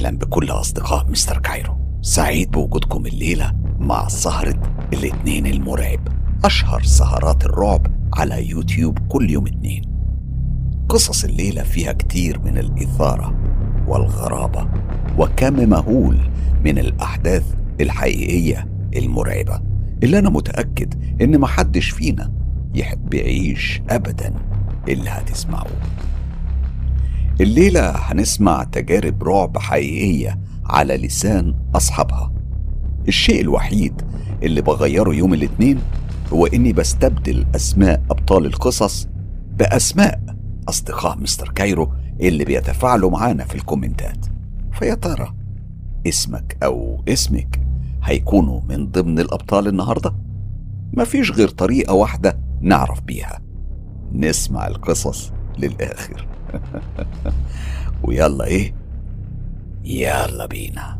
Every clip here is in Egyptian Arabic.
أهلا بكل أصدقاء مستر كايرو سعيد بوجودكم الليلة مع سهرة الاتنين المرعب أشهر سهرات الرعب على يوتيوب كل يوم اتنين قصص الليلة فيها كتير من الإثارة والغرابة وكم مهول من الأحداث الحقيقية المرعبة اللي أنا متأكد إن محدش فينا يحب يعيش أبدا اللي هتسمعوه الليلة هنسمع تجارب رعب حقيقية على لسان أصحابها الشيء الوحيد اللي بغيره يوم الاثنين هو إني بستبدل أسماء أبطال القصص بأسماء أصدقاء مستر كايرو اللي بيتفاعلوا معانا في الكومنتات فيا ترى اسمك أو اسمك هيكونوا من ضمن الأبطال النهاردة؟ مفيش غير طريقة واحدة نعرف بيها نسمع القصص للآخر ويلا إيه؟ يلا بينا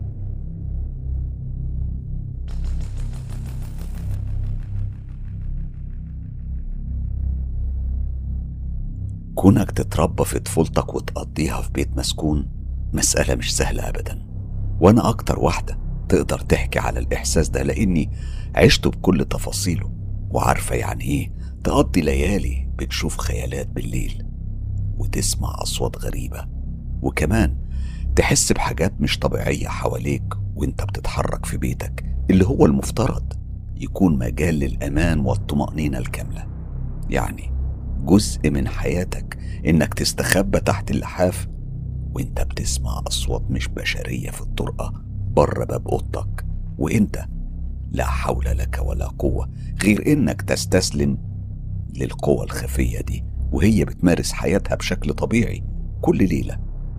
كونك تتربى في طفولتك وتقضيها في بيت مسكون مسألة مش سهلة أبدا وأنا أكتر واحدة تقدر تحكي على الإحساس ده لأني عشته بكل تفاصيله وعارفة يعني إيه تقضي ليالي بتشوف خيالات بالليل وتسمع أصوات غريبة وكمان تحس بحاجات مش طبيعية حواليك وانت بتتحرك في بيتك اللي هو المفترض يكون مجال للأمان والطمأنينة الكاملة يعني جزء من حياتك انك تستخبى تحت اللحاف وانت بتسمع أصوات مش بشرية في الطرقة بره باب أوضتك وانت لا حول لك ولا قوة غير انك تستسلم للقوى الخفية دي وهي بتمارس حياتها بشكل طبيعي كل ليلة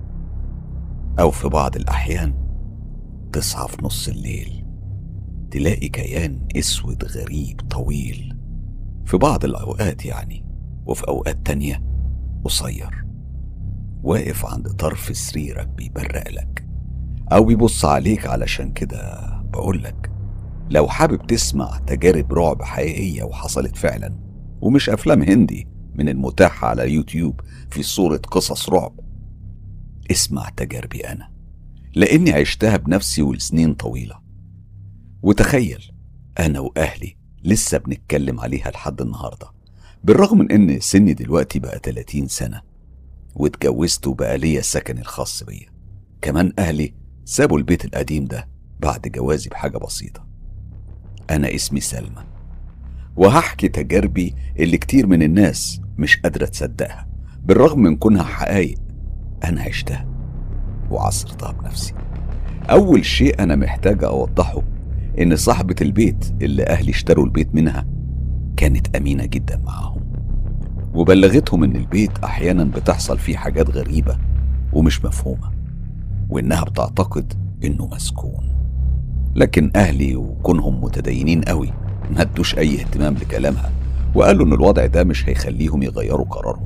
أو في بعض الأحيان تصحى في نص الليل تلاقي كيان أسود غريب طويل في بعض الأوقات يعني وفي أوقات تانية قصير واقف عند طرف سريرك بيبرق لك أو بيبص عليك علشان كده بقولك لو حابب تسمع تجارب رعب حقيقية وحصلت فعلا ومش أفلام هندي من المتاحة على يوتيوب في صورة قصص رعب اسمع تجاربي أنا لأني عشتها بنفسي ولسنين طويلة وتخيل أنا وأهلي لسه بنتكلم عليها لحد النهاردة بالرغم من إن سني دلوقتي بقى 30 سنة واتجوزت وبقى ليا السكن الخاص بيا كمان أهلي سابوا البيت القديم ده بعد جوازي بحاجة بسيطة أنا اسمي سلمى وهحكي تجاربي اللي كتير من الناس مش قادرة تصدقها بالرغم من كونها حقايق أنا عشتها وعصرتها بنفسي أول شيء أنا محتاج أوضحه إن صاحبة البيت اللي أهلي اشتروا البيت منها كانت أمينة جدا معاهم وبلغتهم إن البيت أحيانا بتحصل فيه حاجات غريبة ومش مفهومة وإنها بتعتقد إنه مسكون لكن أهلي وكونهم متدينين قوي ما ادوش أي اهتمام لكلامها وقالوا إن الوضع ده مش هيخليهم يغيروا قرارهم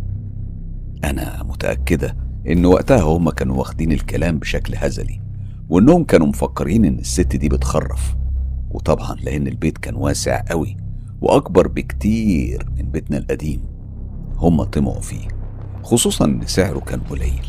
أنا متأكدة إن وقتها هم كانوا واخدين الكلام بشكل هزلي وإنهم كانوا مفكرين إن الست دي بتخرف وطبعا لأن البيت كان واسع قوي وأكبر بكتير من بيتنا القديم هم طمعوا فيه خصوصا إن سعره كان قليل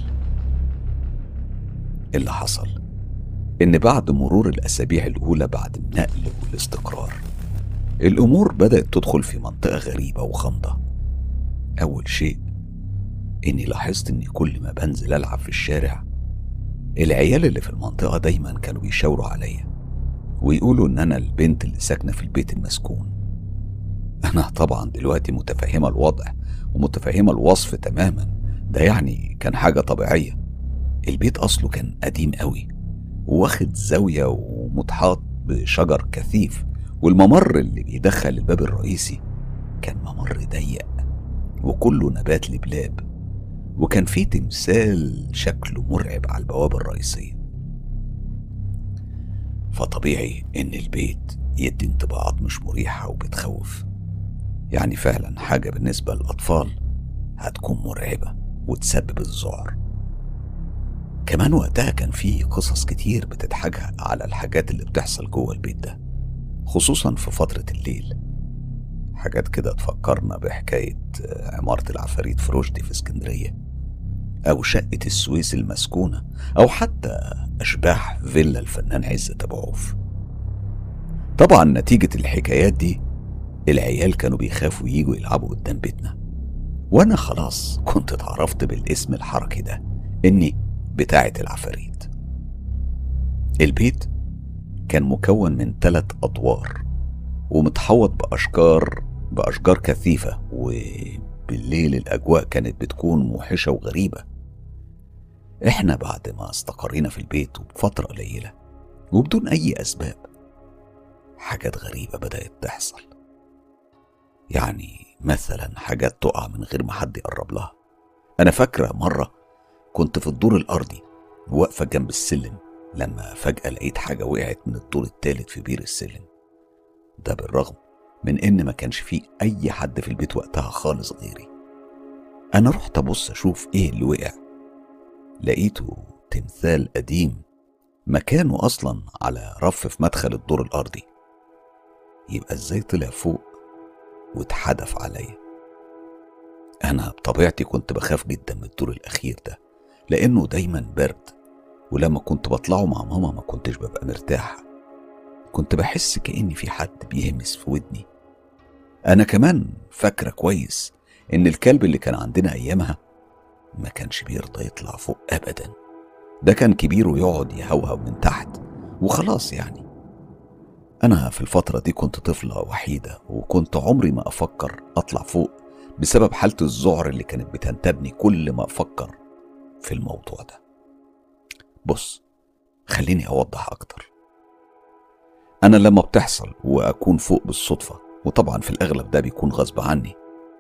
اللي حصل إن بعد مرور الأسابيع الأولى بعد النقل والاستقرار الأمور بدأت تدخل في منطقة غريبة وغامضة أول شيء إني لاحظت إني كل ما بنزل ألعب في الشارع العيال اللي في المنطقة دايما كانوا بيشاوروا عليا ويقولوا إن أنا البنت اللي ساكنة في البيت المسكون أنا طبعا دلوقتي متفهمة الوضع ومتفهمة الوصف تماما ده يعني كان حاجة طبيعية البيت أصله كان قديم قوي واخد زاوية ومتحاط بشجر كثيف والممر اللي بيدخل الباب الرئيسي كان ممر ضيق وكله نبات لبلاب وكان فيه تمثال شكله مرعب على البوابة الرئيسية فطبيعي إن البيت يدي انطباعات مش مريحة وبتخوف يعني فعلا حاجة بالنسبة للأطفال هتكون مرعبة وتسبب الذعر كمان وقتها كان في قصص كتير بتتحكى على الحاجات اللي بتحصل جوه البيت ده خصوصا في فترة الليل حاجات كده تفكرنا بحكاية عمارة العفاريت في رشدي في اسكندرية أو شقة السويس المسكونة أو حتى أشباح فيلا الفنان عزت أبو عوف طبعا نتيجة الحكايات دي العيال كانوا بيخافوا ييجوا يلعبوا قدام بيتنا وأنا خلاص كنت اتعرفت بالاسم الحركي ده إني بتاعة العفاريت البيت كان مكون من ثلاث أدوار ومتحوط بأشجار بأشجار كثيفة وبالليل الأجواء كانت بتكون موحشة وغريبة إحنا بعد ما استقرينا في البيت وبفترة قليلة وبدون أي أسباب حاجات غريبة بدأت تحصل يعني مثلا حاجات تقع من غير ما حد يقرب لها أنا فاكرة مرة كنت في الدور الأرضي واقفة جنب السلم لما فجأة لقيت حاجة وقعت من الدور التالت في بير السلم ده بالرغم من إن ما كانش فيه أي حد في البيت وقتها خالص غيري أنا رحت أبص أشوف إيه اللي وقع لقيته تمثال قديم مكانه أصلا على رف في مدخل الدور الأرضي يبقى إزاي طلع فوق واتحدف عليا أنا بطبيعتي كنت بخاف جدا من الدور الأخير ده لأنه دايما برد ولما كنت بطلعه مع ماما ما كنتش ببقى مرتاح كنت بحس كأني في حد بيهمس في ودني أنا كمان فاكرة كويس إن الكلب اللي كان عندنا أيامها ما كانش بيرضى يطلع فوق أبدا ده كان كبير ويقعد يهوهو من تحت وخلاص يعني أنا في الفترة دي كنت طفلة وحيدة وكنت عمري ما أفكر أطلع فوق بسبب حالة الذعر اللي كانت بتنتابني كل ما أفكر في الموضوع ده بص خليني أوضح أكتر أنا لما بتحصل وأكون فوق بالصدفة وطبعا في الأغلب ده بيكون غصب عني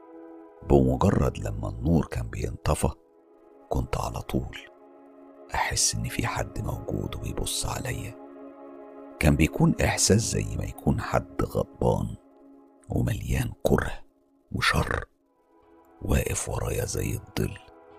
بمجرد لما النور كان بينطفى كنت على طول أحس إن في حد موجود وبيبص عليا كان بيكون إحساس زي ما يكون حد غضبان ومليان كره وشر واقف ورايا زي الظل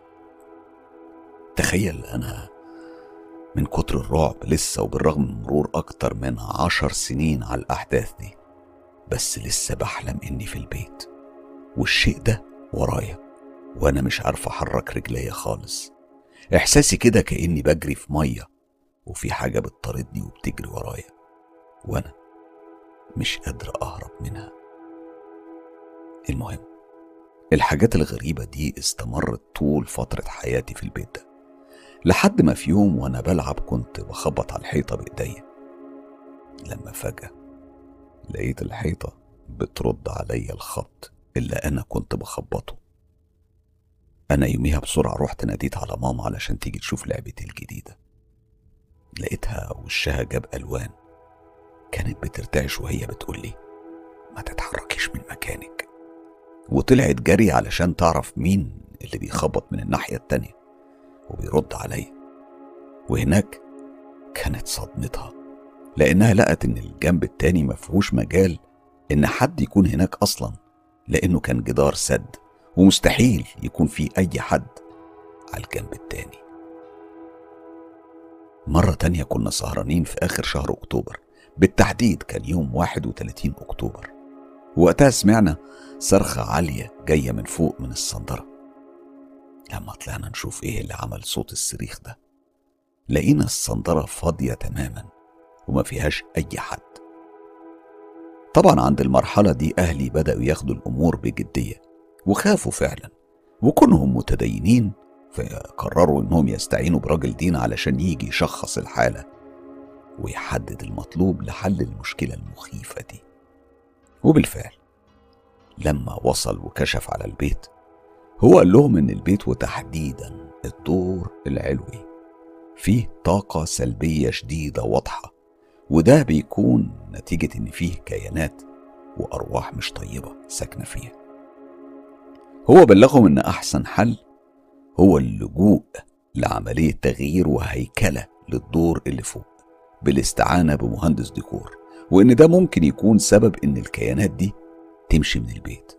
تخيل أنا من كتر الرعب لسه وبالرغم من مرور أكتر من عشر سنين على الأحداث دي بس لسه بحلم إني في البيت والشيء ده ورايا وأنا مش عارف أحرك رجليا خالص إحساسي كده كأني بجري في مية وفي حاجة بتطاردني وبتجري ورايا وأنا مش قادر أهرب منها المهم الحاجات الغريبة دي استمرت طول فترة حياتي في البيت ده لحد ما في يوم وأنا بلعب كنت بخبط على الحيطة بإيديا لما فجأة لقيت الحيطة بترد عليا الخط اللي أنا كنت بخبطه أنا يوميها بسرعة رحت ناديت على ماما علشان تيجي تشوف لعبتي الجديدة لقيتها وشها جاب ألوان كانت بترتعش وهي بتقولي ما تتحركيش من مكانك وطلعت جري علشان تعرف مين اللي بيخبط من الناحية التانية وبيرد عليا وهناك كانت صدمتها لأنها لقت إن الجنب التاني مفهوش مجال إن حد يكون هناك أصلا لأنه كان جدار سد ومستحيل يكون في أي حد على الجنب التاني مرة تانية كنا سهرانين في آخر شهر أكتوبر بالتحديد كان يوم 31 أكتوبر وقتها سمعنا صرخة عالية جاية من فوق من الصندرة لما طلعنا نشوف ايه اللي عمل صوت الصريخ ده لقينا الصندرة فاضية تماما وما فيهاش أي حد طبعا عند المرحلة دي أهلي بدأوا ياخدوا الأمور بجدية وخافوا فعلا وكونهم متدينين فقرروا إنهم يستعينوا براجل دين علشان يجي يشخص الحالة ويحدد المطلوب لحل المشكلة المخيفة دي وبالفعل لما وصل وكشف على البيت هو قال لهم إن البيت وتحديدا الدور العلوي فيه طاقة سلبية شديدة واضحة وده بيكون نتيجة إن فيه كيانات وأرواح مش طيبة ساكنة فيها هو بلغهم إن أحسن حل هو اللجوء لعملية تغيير وهيكلة للدور اللي فوق بالاستعانة بمهندس ديكور وإن ده ممكن يكون سبب إن الكيانات دي تمشي من البيت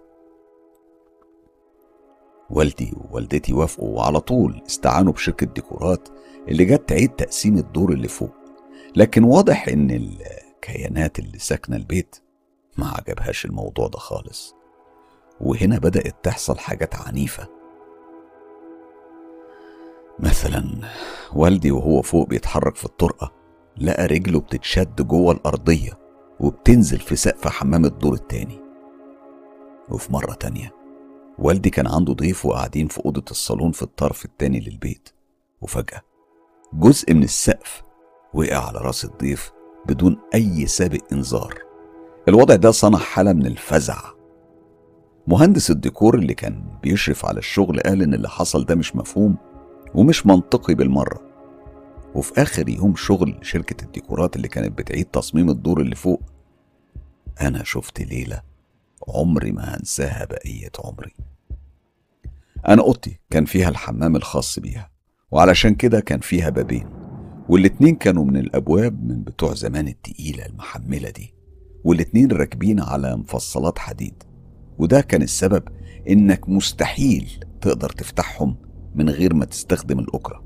والدي ووالدتي وافقوا وعلى طول استعانوا بشركة ديكورات اللي جت تعيد تقسيم الدور اللي فوق لكن واضح ان الكيانات اللي ساكنة البيت ما عجبهاش الموضوع ده خالص وهنا بدأت تحصل حاجات عنيفة مثلا والدي وهو فوق بيتحرك في الطرقة لقى رجله بتتشد جوه الأرضية وبتنزل في سقف حمام الدور التاني وفي مرة تانية والدي كان عنده ضيف وقاعدين في أوضة الصالون في الطرف التاني للبيت وفجأة جزء من السقف وقع على راس الضيف بدون أي سابق إنذار الوضع ده صنع حالة من الفزع مهندس الديكور اللي كان بيشرف على الشغل قال إن اللي حصل ده مش مفهوم ومش منطقي بالمرة وفي آخر يوم شغل شركة الديكورات اللي كانت بتعيد تصميم الدور اللي فوق أنا شفت ليلة عمري ما هنساها بقية عمري أنا أوضتي كان فيها الحمام الخاص بيها وعلشان كده كان فيها بابين والاتنين كانوا من الأبواب من بتوع زمان التقيلة المحملة دي والاتنين راكبين على مفصلات حديد وده كان السبب إنك مستحيل تقدر تفتحهم من غير ما تستخدم الأكرة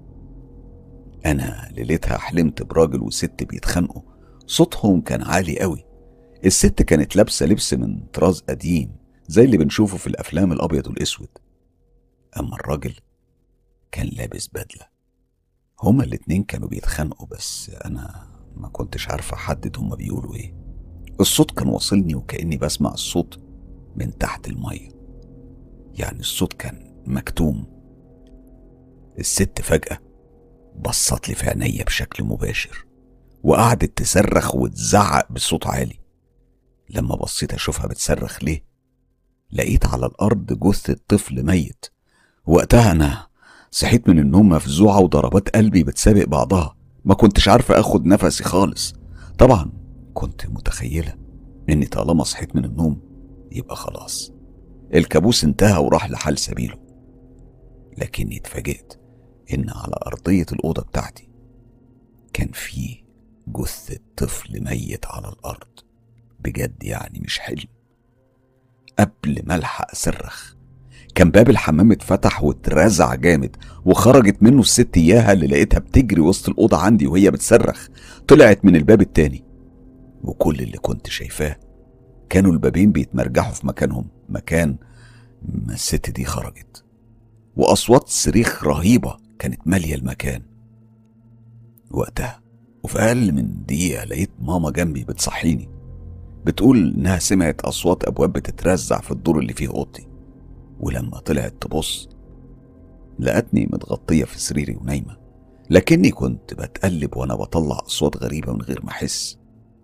أنا ليلتها حلمت براجل وست بيتخانقوا صوتهم كان عالي قوي الست كانت لابسة لبس من طراز قديم زي اللي بنشوفه في الأفلام الأبيض والأسود أما الراجل كان لابس بدلة هما الاتنين كانوا بيتخانقوا بس أنا ما كنتش عارف أحدد هما بيقولوا إيه الصوت كان واصلني وكأني بسمع الصوت من تحت المية يعني الصوت كان مكتوم الست فجأة بصت لي في عينيا بشكل مباشر وقعدت تصرخ وتزعق بصوت عالي لما بصيت اشوفها بتصرخ ليه لقيت على الارض جثة طفل ميت وقتها انا صحيت من النوم مفزوعة وضربات قلبي بتسابق بعضها ما كنتش عارفة اخد نفسي خالص طبعا كنت متخيلة اني طالما صحيت من النوم يبقى خلاص الكابوس انتهى وراح لحال سبيله لكني اتفاجئت ان على ارضية الاوضة بتاعتي كان في جثة طفل ميت على الارض بجد يعني مش حلم قبل ما الحق اصرخ كان باب الحمام اتفتح واترزع جامد وخرجت منه الست اياها اللي لقيتها بتجري وسط الاوضه عندي وهي بتصرخ طلعت من الباب التاني وكل اللي كنت شايفاه كانوا البابين بيتمرجحوا في مكانهم مكان ما الست دي خرجت واصوات صريخ رهيبه كانت ماليه المكان وقتها وفي اقل من دقيقه لقيت ماما جنبي بتصحيني بتقول انها سمعت اصوات ابواب بتترزع في الدور اللي فيه اوضتي ولما طلعت تبص لقتني متغطيه في سريري ونايمه لكني كنت بتقلب وانا بطلع اصوات غريبه من غير ما احس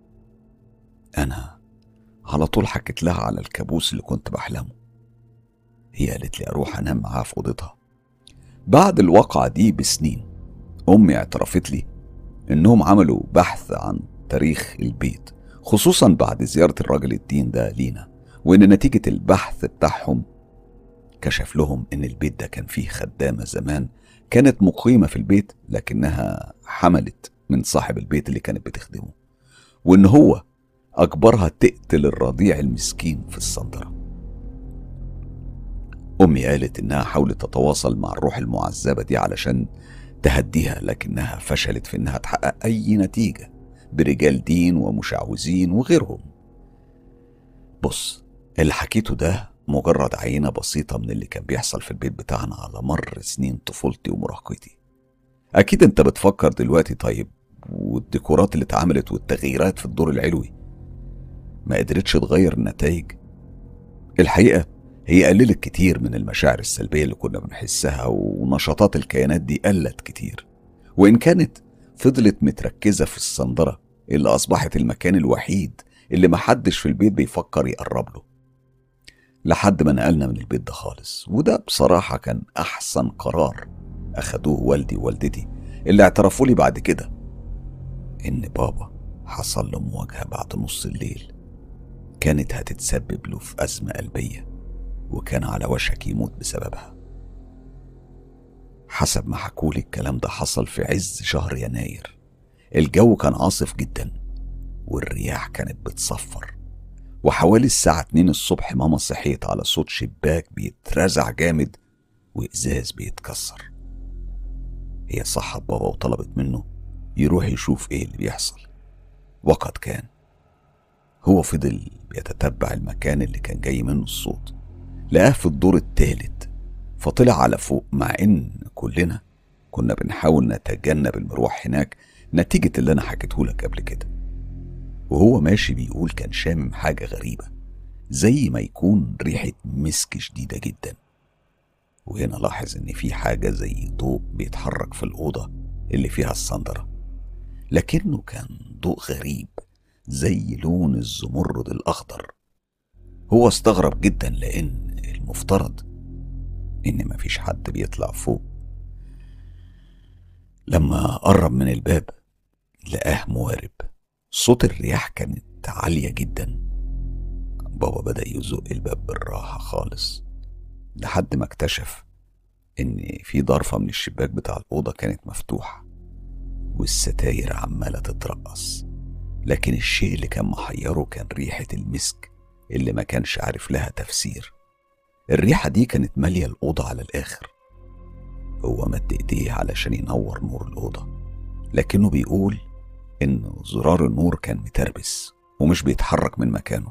انا على طول حكيت لها على الكابوس اللي كنت بحلمه هي قالت لي اروح انام معاها في اوضتها بعد الواقعة دي بسنين امي اعترفت لي انهم عملوا بحث عن تاريخ البيت خصوصا بعد زيارة الراجل الدين ده لينا وإن نتيجة البحث بتاعهم كشف لهم إن البيت ده كان فيه خدامة زمان كانت مقيمة في البيت لكنها حملت من صاحب البيت اللي كانت بتخدمه وإن هو أجبرها تقتل الرضيع المسكين في الصندرة أمي قالت إنها حاولت تتواصل مع الروح المعذبة دي علشان تهديها لكنها فشلت في إنها تحقق أي نتيجة برجال دين ومشعوذين وغيرهم بص اللي حكيته ده مجرد عينة بسيطة من اللي كان بيحصل في البيت بتاعنا على مر سنين طفولتي ومراهقتي أكيد أنت بتفكر دلوقتي طيب والديكورات اللي اتعملت والتغييرات في الدور العلوي ما قدرتش تغير النتائج الحقيقة هي قللت كتير من المشاعر السلبية اللي كنا بنحسها ونشاطات الكيانات دي قلت كتير وإن كانت فضلت متركزة في الصندرة اللي أصبحت المكان الوحيد اللي محدش في البيت بيفكر يقرب له لحد ما نقلنا من البيت ده خالص وده بصراحة كان أحسن قرار أخدوه والدي ووالدتي اللي اعترفوا لي بعد كده إن بابا حصل له مواجهة بعد نص الليل كانت هتتسبب له في أزمة قلبية وكان على وشك يموت بسببها حسب ما حكولي الكلام ده حصل في عز شهر يناير الجو كان عاصف جدا والرياح كانت بتصفر وحوالي الساعة اتنين الصبح ماما صحيت على صوت شباك بيترزع جامد وإزاز بيتكسر هي صحت بابا وطلبت منه يروح يشوف ايه اللي بيحصل وقد كان هو فضل بيتتبع المكان اللي كان جاي منه الصوت لقاه في الدور التالت فطلع على فوق مع ان كلنا كنا بنحاول نتجنب المروح هناك نتيجة اللي أنا حكيته لك قبل كده وهو ماشي بيقول كان شامم حاجة غريبة زي ما يكون ريحة مسك شديدة جدا وهنا لاحظ إن في حاجة زي ضوء بيتحرك في الأوضة اللي فيها الصندرة لكنه كان ضوء غريب زي لون الزمرد الأخضر هو استغرب جدا لأن المفترض إن مفيش حد بيطلع فوق لما قرب من الباب لقاه موارب صوت الرياح كانت عالية جدا بابا بدأ يزق الباب بالراحة خالص لحد ما اكتشف إن في ضرفة من الشباك بتاع الأوضة كانت مفتوحة والستاير عمالة تترقص لكن الشيء اللي كان محيره كان ريحة المسك اللي ما كانش عارف لها تفسير الريحة دي كانت مالية الأوضة على الآخر هو مد إيديه علشان ينور نور الأوضة لكنه بيقول إن زرار النور كان متربس ومش بيتحرك من مكانه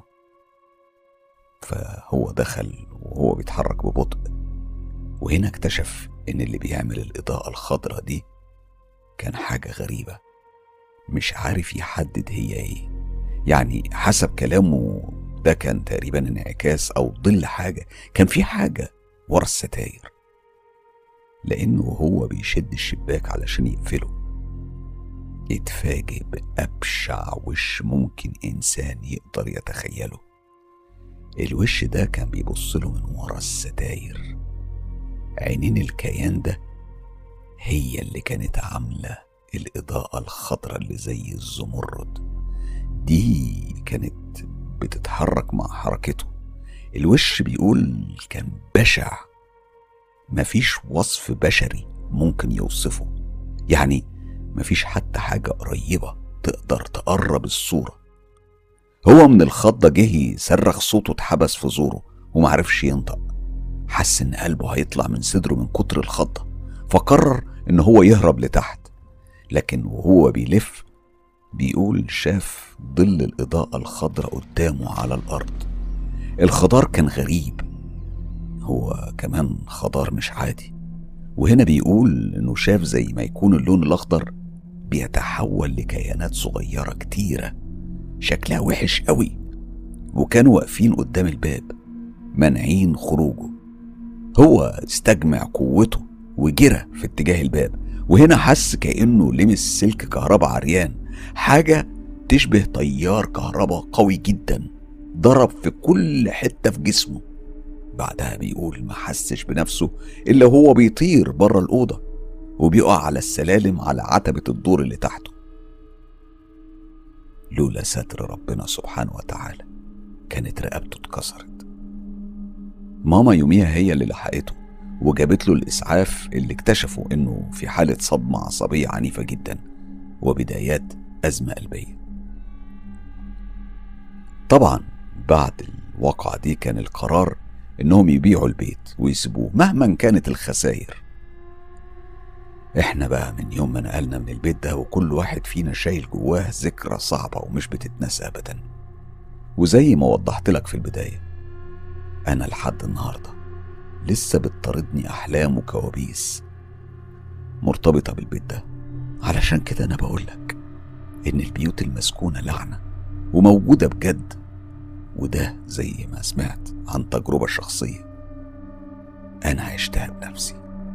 فهو دخل وهو بيتحرك ببطء وهنا اكتشف إن اللي بيعمل الإضاءة الخضراء دي كان حاجة غريبة مش عارف يحدد هي ايه يعني حسب كلامه ده كان تقريبا انعكاس او ظل حاجة كان في حاجة ورا الستاير لانه هو بيشد الشباك علشان يقفله اتفاجئ بأبشع وش ممكن إنسان يقدر يتخيله الوش ده كان بيبص له من ورا الستاير عينين الكيان ده هي اللي كانت عاملة الإضاءة الخضراء اللي زي الزمرد دي كانت بتتحرك مع حركته الوش بيقول كان بشع مفيش وصف بشري ممكن يوصفه يعني مفيش حتى حاجة قريبة تقدر تقرب الصورة هو من الخضة جه يصرخ صوته اتحبس في زوره ومعرفش ينطق حس ان قلبه هيطلع من صدره من كتر الخضة فقرر ان هو يهرب لتحت لكن وهو بيلف بيقول شاف ظل الإضاءة الخضراء قدامه على الأرض الخضار كان غريب هو كمان خضار مش عادي وهنا بيقول إنه شاف زي ما يكون اللون الأخضر بيتحول لكيانات صغيرة كتيرة شكلها وحش قوي وكانوا واقفين قدام الباب مانعين خروجه هو استجمع قوته وجرى في اتجاه الباب وهنا حس كأنه لمس سلك كهرباء عريان حاجة تشبه تيار كهرباء قوي جدا ضرب في كل حتة في جسمه بعدها بيقول ما حسش بنفسه إلا هو بيطير بره الأوضة وبيقع على السلالم على عتبة الدور اللي تحته لولا ستر ربنا سبحانه وتعالى كانت رقبته اتكسرت ماما يوميها هي اللي لحقته وجابت له الإسعاف اللي اكتشفوا إنه في حالة صدمة عصبية عنيفة جدا وبدايات أزمة قلبية طبعا بعد الواقعة دي كان القرار إنهم يبيعوا البيت ويسيبوه مهما كانت الخسائر احنا بقى من يوم ما نقلنا من البيت ده وكل واحد فينا شايل جواه ذكرى صعبة ومش بتتنسى أبدا وزي ما وضحت لك في البداية أنا لحد النهارده لسه بتطاردني أحلام وكوابيس مرتبطة بالبيت ده علشان كده أنا بقولك إن البيوت المسكونة لعنة وموجودة بجد وده زي ما سمعت عن تجربة شخصية أنا عشتها بنفسي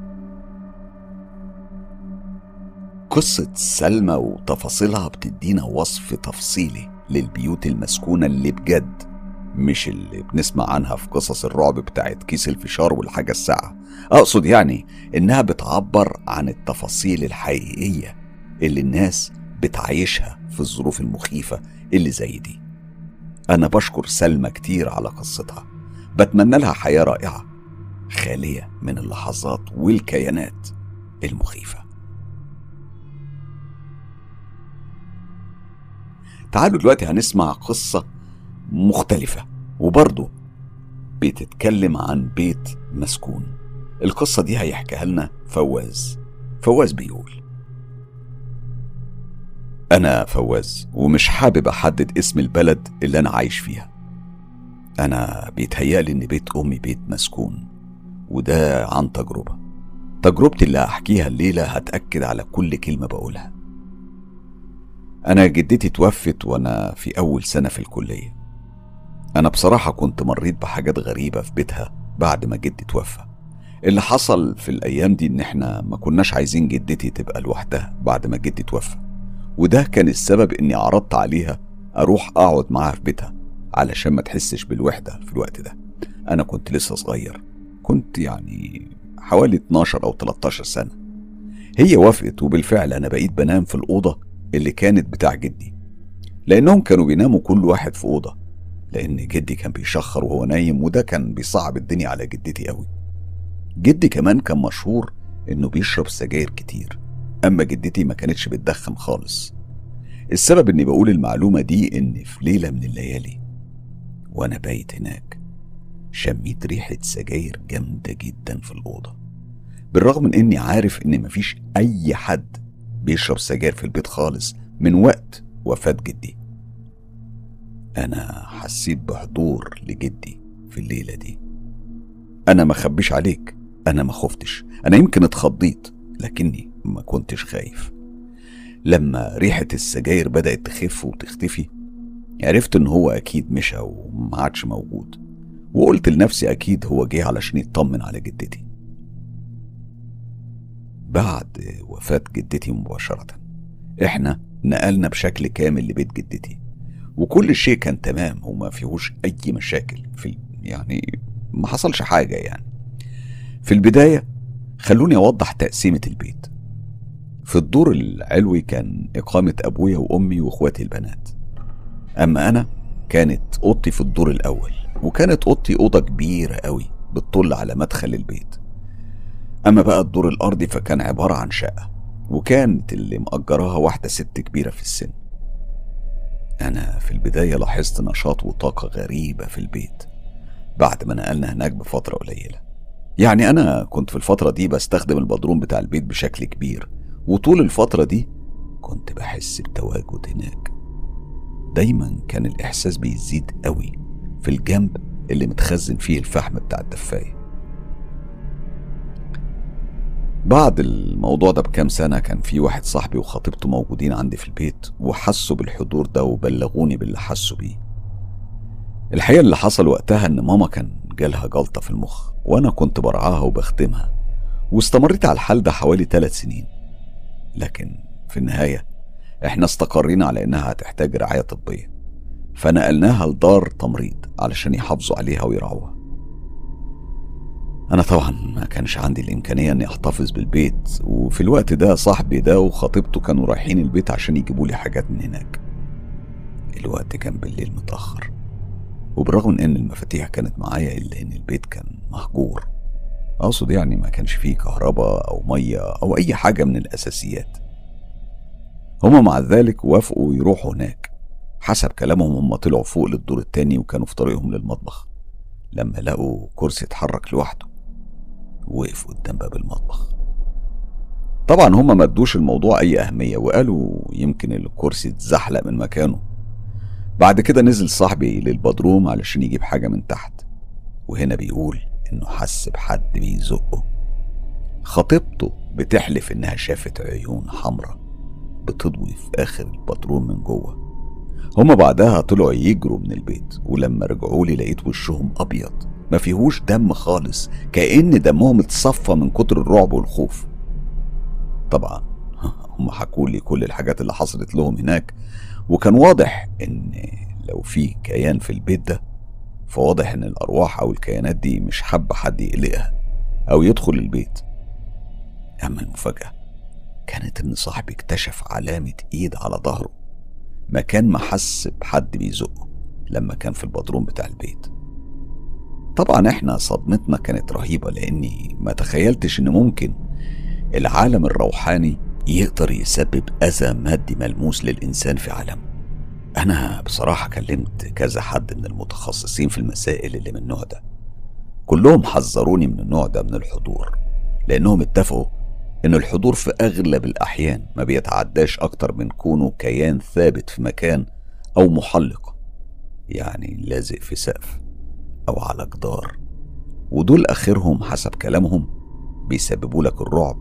قصة سلمى وتفاصيلها بتدينا وصف تفصيلي للبيوت المسكونة اللي بجد مش اللي بنسمع عنها في قصص الرعب بتاعت كيس الفشار والحاجة الساعة أقصد يعني إنها بتعبر عن التفاصيل الحقيقية اللي الناس بتعيشها في الظروف المخيفة اللي زي دي أنا بشكر سلمى كتير على قصتها بتمنى لها حياة رائعة خالية من اللحظات والكيانات المخيفة تعالوا دلوقتي هنسمع قصة مختلفة وبرضه بتتكلم عن بيت مسكون القصة دي هيحكيها لنا فواز فواز بيقول أنا فواز ومش حابب أحدد اسم البلد اللي أنا عايش فيها أنا بيتهيألي إن بيت أمي بيت مسكون وده عن تجربة تجربتي اللي هحكيها الليلة هتأكد على كل كلمة بقولها أنا جدتي توفت وأنا في أول سنة في الكلية أنا بصراحة كنت مريت بحاجات غريبة في بيتها بعد ما جدي توفى اللي حصل في الأيام دي إن إحنا ما كناش عايزين جدتي تبقى لوحدها بعد ما جدي توفى وده كان السبب إني عرضت عليها أروح أقعد معاها في بيتها علشان ما تحسش بالوحدة في الوقت ده أنا كنت لسه صغير كنت يعني حوالي 12 أو 13 سنة هي وافقت وبالفعل أنا بقيت بنام في الأوضة اللي كانت بتاع جدي لأنهم كانوا بيناموا كل واحد في أوضة لأن جدي كان بيشخر وهو نايم وده كان بيصعب الدنيا على جدتي قوي جدي كمان كان مشهور إنه بيشرب سجاير كتير أما جدتي ما كانتش بتدخن خالص السبب إني بقول المعلومة دي إن في ليلة من الليالي وأنا بايت هناك شميت ريحة سجاير جامدة جدا في الأوضة بالرغم من إني عارف إن مفيش أي حد بيشرب سجاير في البيت خالص من وقت وفاة جدي أنا حسيت بحضور لجدي في الليلة دي أنا ما خبيش عليك أنا ما خفتش أنا يمكن اتخضيت لكني ما كنتش خايف لما ريحة السجاير بدأت تخف وتختفي عرفت إن هو أكيد مشى وما عادش موجود وقلت لنفسي أكيد هو جه علشان يطمن على جدتي بعد وفاة جدتي مباشرة احنا نقلنا بشكل كامل لبيت جدتي وكل شيء كان تمام وما فيهوش أي مشاكل في يعني ما حصلش حاجة يعني في البداية خلوني أوضح تقسيمة البيت في الدور العلوي كان إقامة أبويا وأمي وإخواتي البنات أما أنا كانت أوضتي في الدور الأول وكانت أوضتي أوضة كبيرة قوي بتطل على مدخل البيت أما بقى الدور الأرضي فكان عبارة عن شقة وكانت اللي مأجراها واحدة ست كبيرة في السن أنا في البداية لاحظت نشاط وطاقة غريبة في البيت بعد ما نقلنا هناك بفترة قليلة يعني أنا كنت في الفترة دي بستخدم البدروم بتاع البيت بشكل كبير وطول الفترة دي كنت بحس بتواجد هناك دايما كان الإحساس بيزيد قوي في الجنب اللي متخزن فيه الفحم بتاع الدفاية بعد الموضوع ده بكام سنة كان في واحد صاحبي وخطيبته موجودين عندي في البيت وحسوا بالحضور ده وبلغوني باللي حسوا بيه الحقيقة اللي حصل وقتها إن ماما كان جالها جلطة في المخ وأنا كنت برعاها وبخدمها واستمريت على الحال ده حوالي ثلاث سنين لكن في النهاية احنا استقرينا على إنها هتحتاج رعاية طبية فنقلناها لدار تمريض علشان يحافظوا عليها ويرعوها أنا طبعا ما كانش عندي الإمكانية إني أحتفظ بالبيت وفي الوقت ده صاحبي ده وخطيبته كانوا رايحين البيت عشان يجيبوا لي حاجات من هناك الوقت كان بالليل متأخر وبالرغم من إن المفاتيح كانت معايا إلا إن البيت كان مهجور أقصد يعني ما كانش فيه كهرباء أو مية أو أي حاجة من الأساسيات هما مع ذلك وافقوا يروحوا هناك حسب كلامهم هم طلعوا فوق للدور التاني وكانوا في طريقهم للمطبخ لما لقوا كرسي اتحرك لوحده وقف قدام باب المطبخ طبعا هما ما ادوش الموضوع اي اهميه وقالوا يمكن الكرسي اتزحلق من مكانه بعد كده نزل صاحبي للبدروم علشان يجيب حاجه من تحت وهنا بيقول انه حس بحد بيزقه خطيبته بتحلف انها شافت عيون حمراء بتضوي في اخر البدروم من جوه هما بعدها طلعوا يجروا من البيت ولما رجعوا لي لقيت وشهم ابيض ما فيهوش دم خالص كأن دمهم اتصفى من كتر الرعب والخوف طبعا هم حكوا لي كل الحاجات اللي حصلت لهم هناك وكان واضح ان لو في كيان في البيت ده فواضح ان الارواح او الكيانات دي مش حابه حد يقلقها او يدخل البيت اما المفاجاه كانت ان صاحبي اكتشف علامه ايد على ظهره مكان ما حس بحد بيزقه لما كان في البدروم بتاع البيت طبعا احنا صدمتنا كانت رهيبة لاني ما تخيلتش ان ممكن العالم الروحاني يقدر يسبب اذى مادي ملموس للانسان في عالمه انا بصراحة كلمت كذا حد من المتخصصين في المسائل اللي من النوع ده كلهم حذروني من النوع ده من الحضور لانهم اتفقوا ان الحضور في اغلب الاحيان ما بيتعداش اكتر من كونه كيان ثابت في مكان او محلق يعني لازق في سقف او على جدار ودول اخرهم حسب كلامهم بيسببوا لك الرعب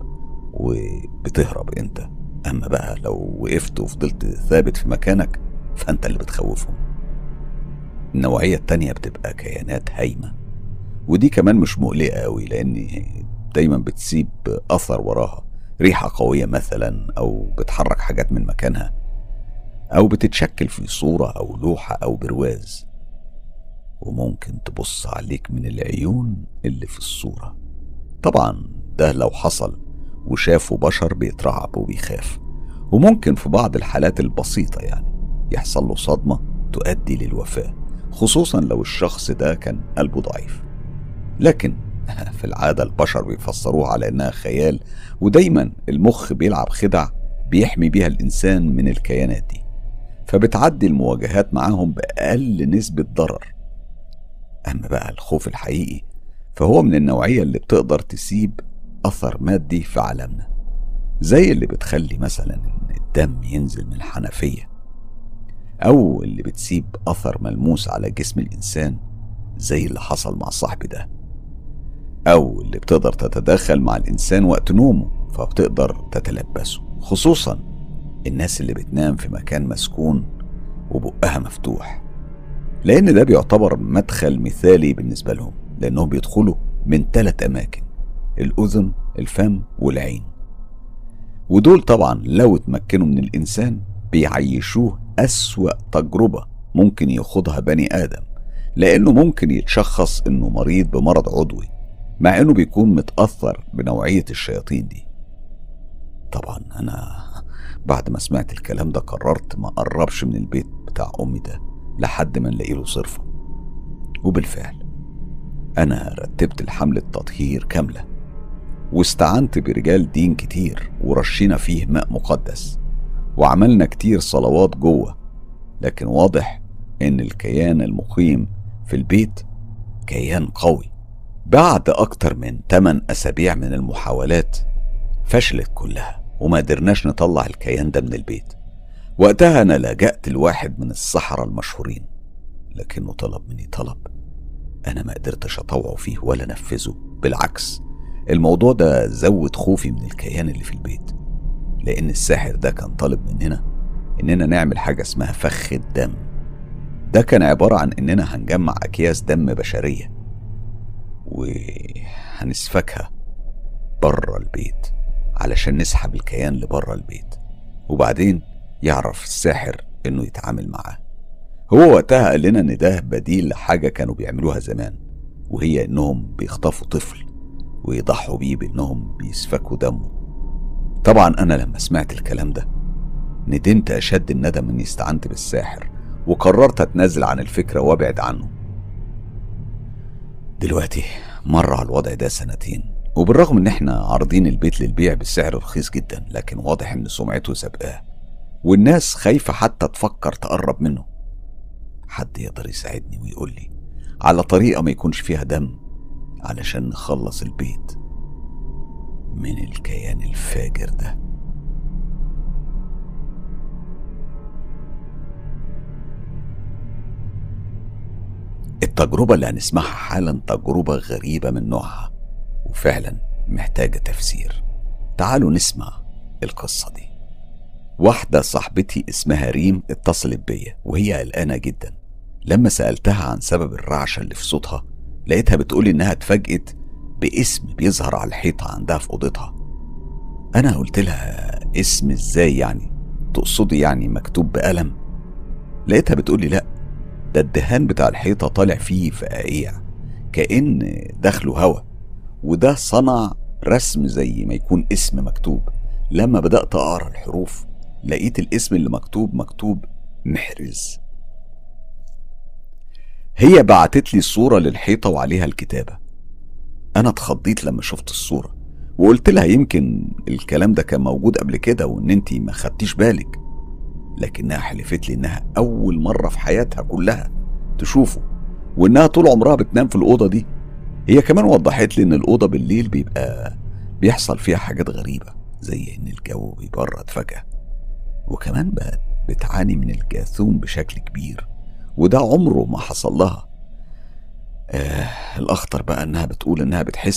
وبتهرب انت اما بقى لو وقفت وفضلت ثابت في مكانك فانت اللي بتخوفهم النوعية التانية بتبقى كيانات هايمة ودي كمان مش مقلقة أوي لأن دايما بتسيب أثر وراها ريحة قوية مثلا أو بتحرك حاجات من مكانها أو بتتشكل في صورة أو لوحة أو برواز وممكن تبص عليك من العيون اللي في الصورة طبعا ده لو حصل وشافوا بشر بيترعب وبيخاف وممكن في بعض الحالات البسيطة يعني يحصل له صدمة تؤدي للوفاة خصوصا لو الشخص ده كان قلبه ضعيف لكن في العادة البشر بيفسروها على إنها خيال ودايما المخ بيلعب خدع بيحمي بيها الإنسان من الكيانات دي فبتعدي المواجهات معاهم بأقل نسبة ضرر أما بقى الخوف الحقيقي فهو من النوعية اللي بتقدر تسيب أثر مادي في عالمنا زي اللي بتخلي مثلا إن الدم ينزل من الحنفية أو اللي بتسيب أثر ملموس على جسم الإنسان زي اللي حصل مع صاحبي ده أو اللي بتقدر تتدخل مع الإنسان وقت نومه فبتقدر تتلبسه خصوصا الناس اللي بتنام في مكان مسكون وبقها مفتوح لأن ده بيعتبر مدخل مثالي بالنسبة لهم لأنهم بيدخلوا من ثلاث أماكن الأذن الفم والعين ودول طبعا لو اتمكنوا من الإنسان بيعيشوه أسوأ تجربة ممكن ياخدها بني آدم لأنه ممكن يتشخص إنه مريض بمرض عضوي مع إنه بيكون متأثر بنوعية الشياطين دي طبعا أنا بعد ما سمعت الكلام ده قررت ما أقربش من البيت بتاع أمي ده لحد ما نلاقي له صرفة وبالفعل أنا رتبت الحملة تطهير كاملة واستعنت برجال دين كتير ورشينا فيه ماء مقدس وعملنا كتير صلوات جوه لكن واضح ان الكيان المقيم في البيت كيان قوي بعد اكتر من 8 اسابيع من المحاولات فشلت كلها وما قدرناش نطلع الكيان ده من البيت وقتها انا لجأت لواحد من السحرة المشهورين لكنه طلب مني طلب انا ما قدرتش اطوعه فيه ولا انفذه بالعكس الموضوع ده زود خوفي من الكيان اللي في البيت لأن الساحر ده كان طالب مننا إننا نعمل حاجة اسمها فخ الدم ده كان عبارة عن إننا هنجمع أكياس دم بشرية وهنسفكها بره البيت علشان نسحب الكيان لبره البيت وبعدين يعرف الساحر إنه يتعامل معاه هو وقتها قال لنا إن ده بديل لحاجة كانوا بيعملوها زمان وهي إنهم بيخطفوا طفل ويضحوا بيه بإنهم بيسفكوا دمه طبعا أنا لما سمعت الكلام ده ندمت أشد الندم إني استعنت بالساحر وقررت أتنازل عن الفكرة وأبعد عنه دلوقتي مر على الوضع ده سنتين وبالرغم إن إحنا عارضين البيت للبيع بسعر رخيص جدا لكن واضح إن سمعته سابقاه والناس خايفة حتى تفكر تقرب منه حد يقدر يساعدني ويقول لي على طريقة ما يكونش فيها دم علشان نخلص البيت من الكيان الفاجر ده التجربة اللي هنسمعها حالا تجربة غريبة من نوعها وفعلا محتاجة تفسير تعالوا نسمع القصة دي واحدة صاحبتي اسمها ريم اتصلت بيا وهي قلقانة جدا لما سألتها عن سبب الرعشة اللي في صوتها لقيتها بتقولي انها اتفاجئت باسم بيظهر على الحيطة عندها في أوضتها أنا قلت لها اسم إزاي يعني تقصدي يعني مكتوب بقلم لقيتها بتقولي لأ ده الدهان بتاع الحيطة طالع فيه فقاقيع كأن دخله هوا وده صنع رسم زي ما يكون اسم مكتوب لما بدأت أقرأ الحروف لقيت الاسم اللي مكتوب مكتوب محرز هي بعتت لي صورة للحيطة وعليها الكتابة أنا اتخضيت لما شفت الصورة وقلت لها يمكن الكلام ده كان موجود قبل كده وإن أنتي ما خدتيش بالك لكنها حلفت لي إنها أول مرة في حياتها كلها تشوفه وإنها طول عمرها بتنام في الأوضة دي هي كمان وضحت لي إن الأوضة بالليل بيبقى بيحصل فيها حاجات غريبة زي إن الجو بيبرد فجأة وكمان بقت بتعاني من الجاثوم بشكل كبير وده عمره ما حصل لها آه الأخطر بقى إنها بتقول إنها بتحس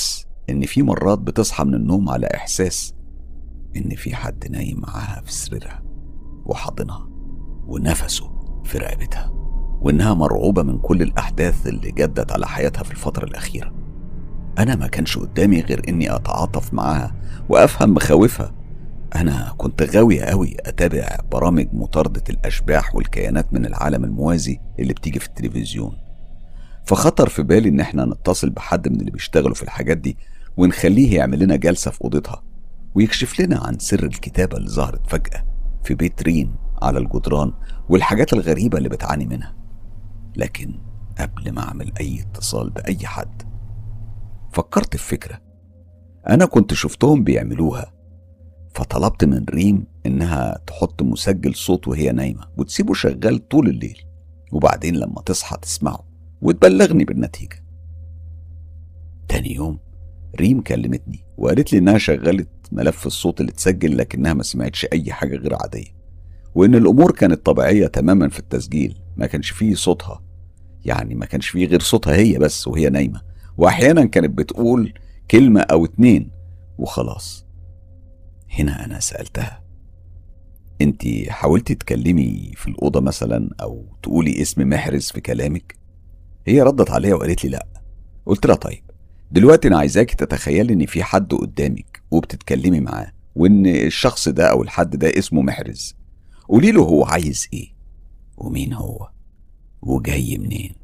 إن في مرات بتصحى من النوم على إحساس إن في حد نايم معاها في سريرها وحاضنها ونفسه في رقبتها وإنها مرعوبة من كل الأحداث اللي جدت على حياتها في الفترة الأخيرة أنا ما كانش قدامي غير إني أتعاطف معاها وأفهم مخاوفها أنا كنت غاوي أوي أتابع برامج مطاردة الأشباح والكيانات من العالم الموازي اللي بتيجي في التلفزيون فخطر في بالي إن إحنا نتصل بحد من اللي بيشتغلوا في الحاجات دي ونخليه يعمل لنا جلسة في أوضتها ويكشف لنا عن سر الكتابة اللي ظهرت فجأة في بيت ريم على الجدران والحاجات الغريبة اللي بتعاني منها لكن قبل ما أعمل أي اتصال بأي حد فكرت في فكرة أنا كنت شفتهم بيعملوها فطلبت من ريم إنها تحط مسجل صوت وهي نايمة وتسيبه شغال طول الليل وبعدين لما تصحى تسمعه وتبلغني بالنتيجة تاني يوم ريم كلمتني وقالت لي إنها شغلت ملف الصوت اللي اتسجل لكنها ما سمعتش أي حاجة غير عادية وإن الأمور كانت طبيعية تماما في التسجيل ما كانش فيه صوتها يعني ما كانش فيه غير صوتها هي بس وهي نايمة وأحيانا كانت بتقول كلمة أو اتنين وخلاص هنا أنا سألتها انت حاولتي تكلمي في الأوضة مثلا أو تقولي اسم محرز في كلامك هي ردت عليا وقالت لي لأ قلت لها طيب دلوقتي أنا عايزاكي تتخيلي إن في حد قدامك وبتتكلمي معاه وإن الشخص ده أو الحد ده اسمه محرز قولي له هو عايز إيه ومين هو وجاي منين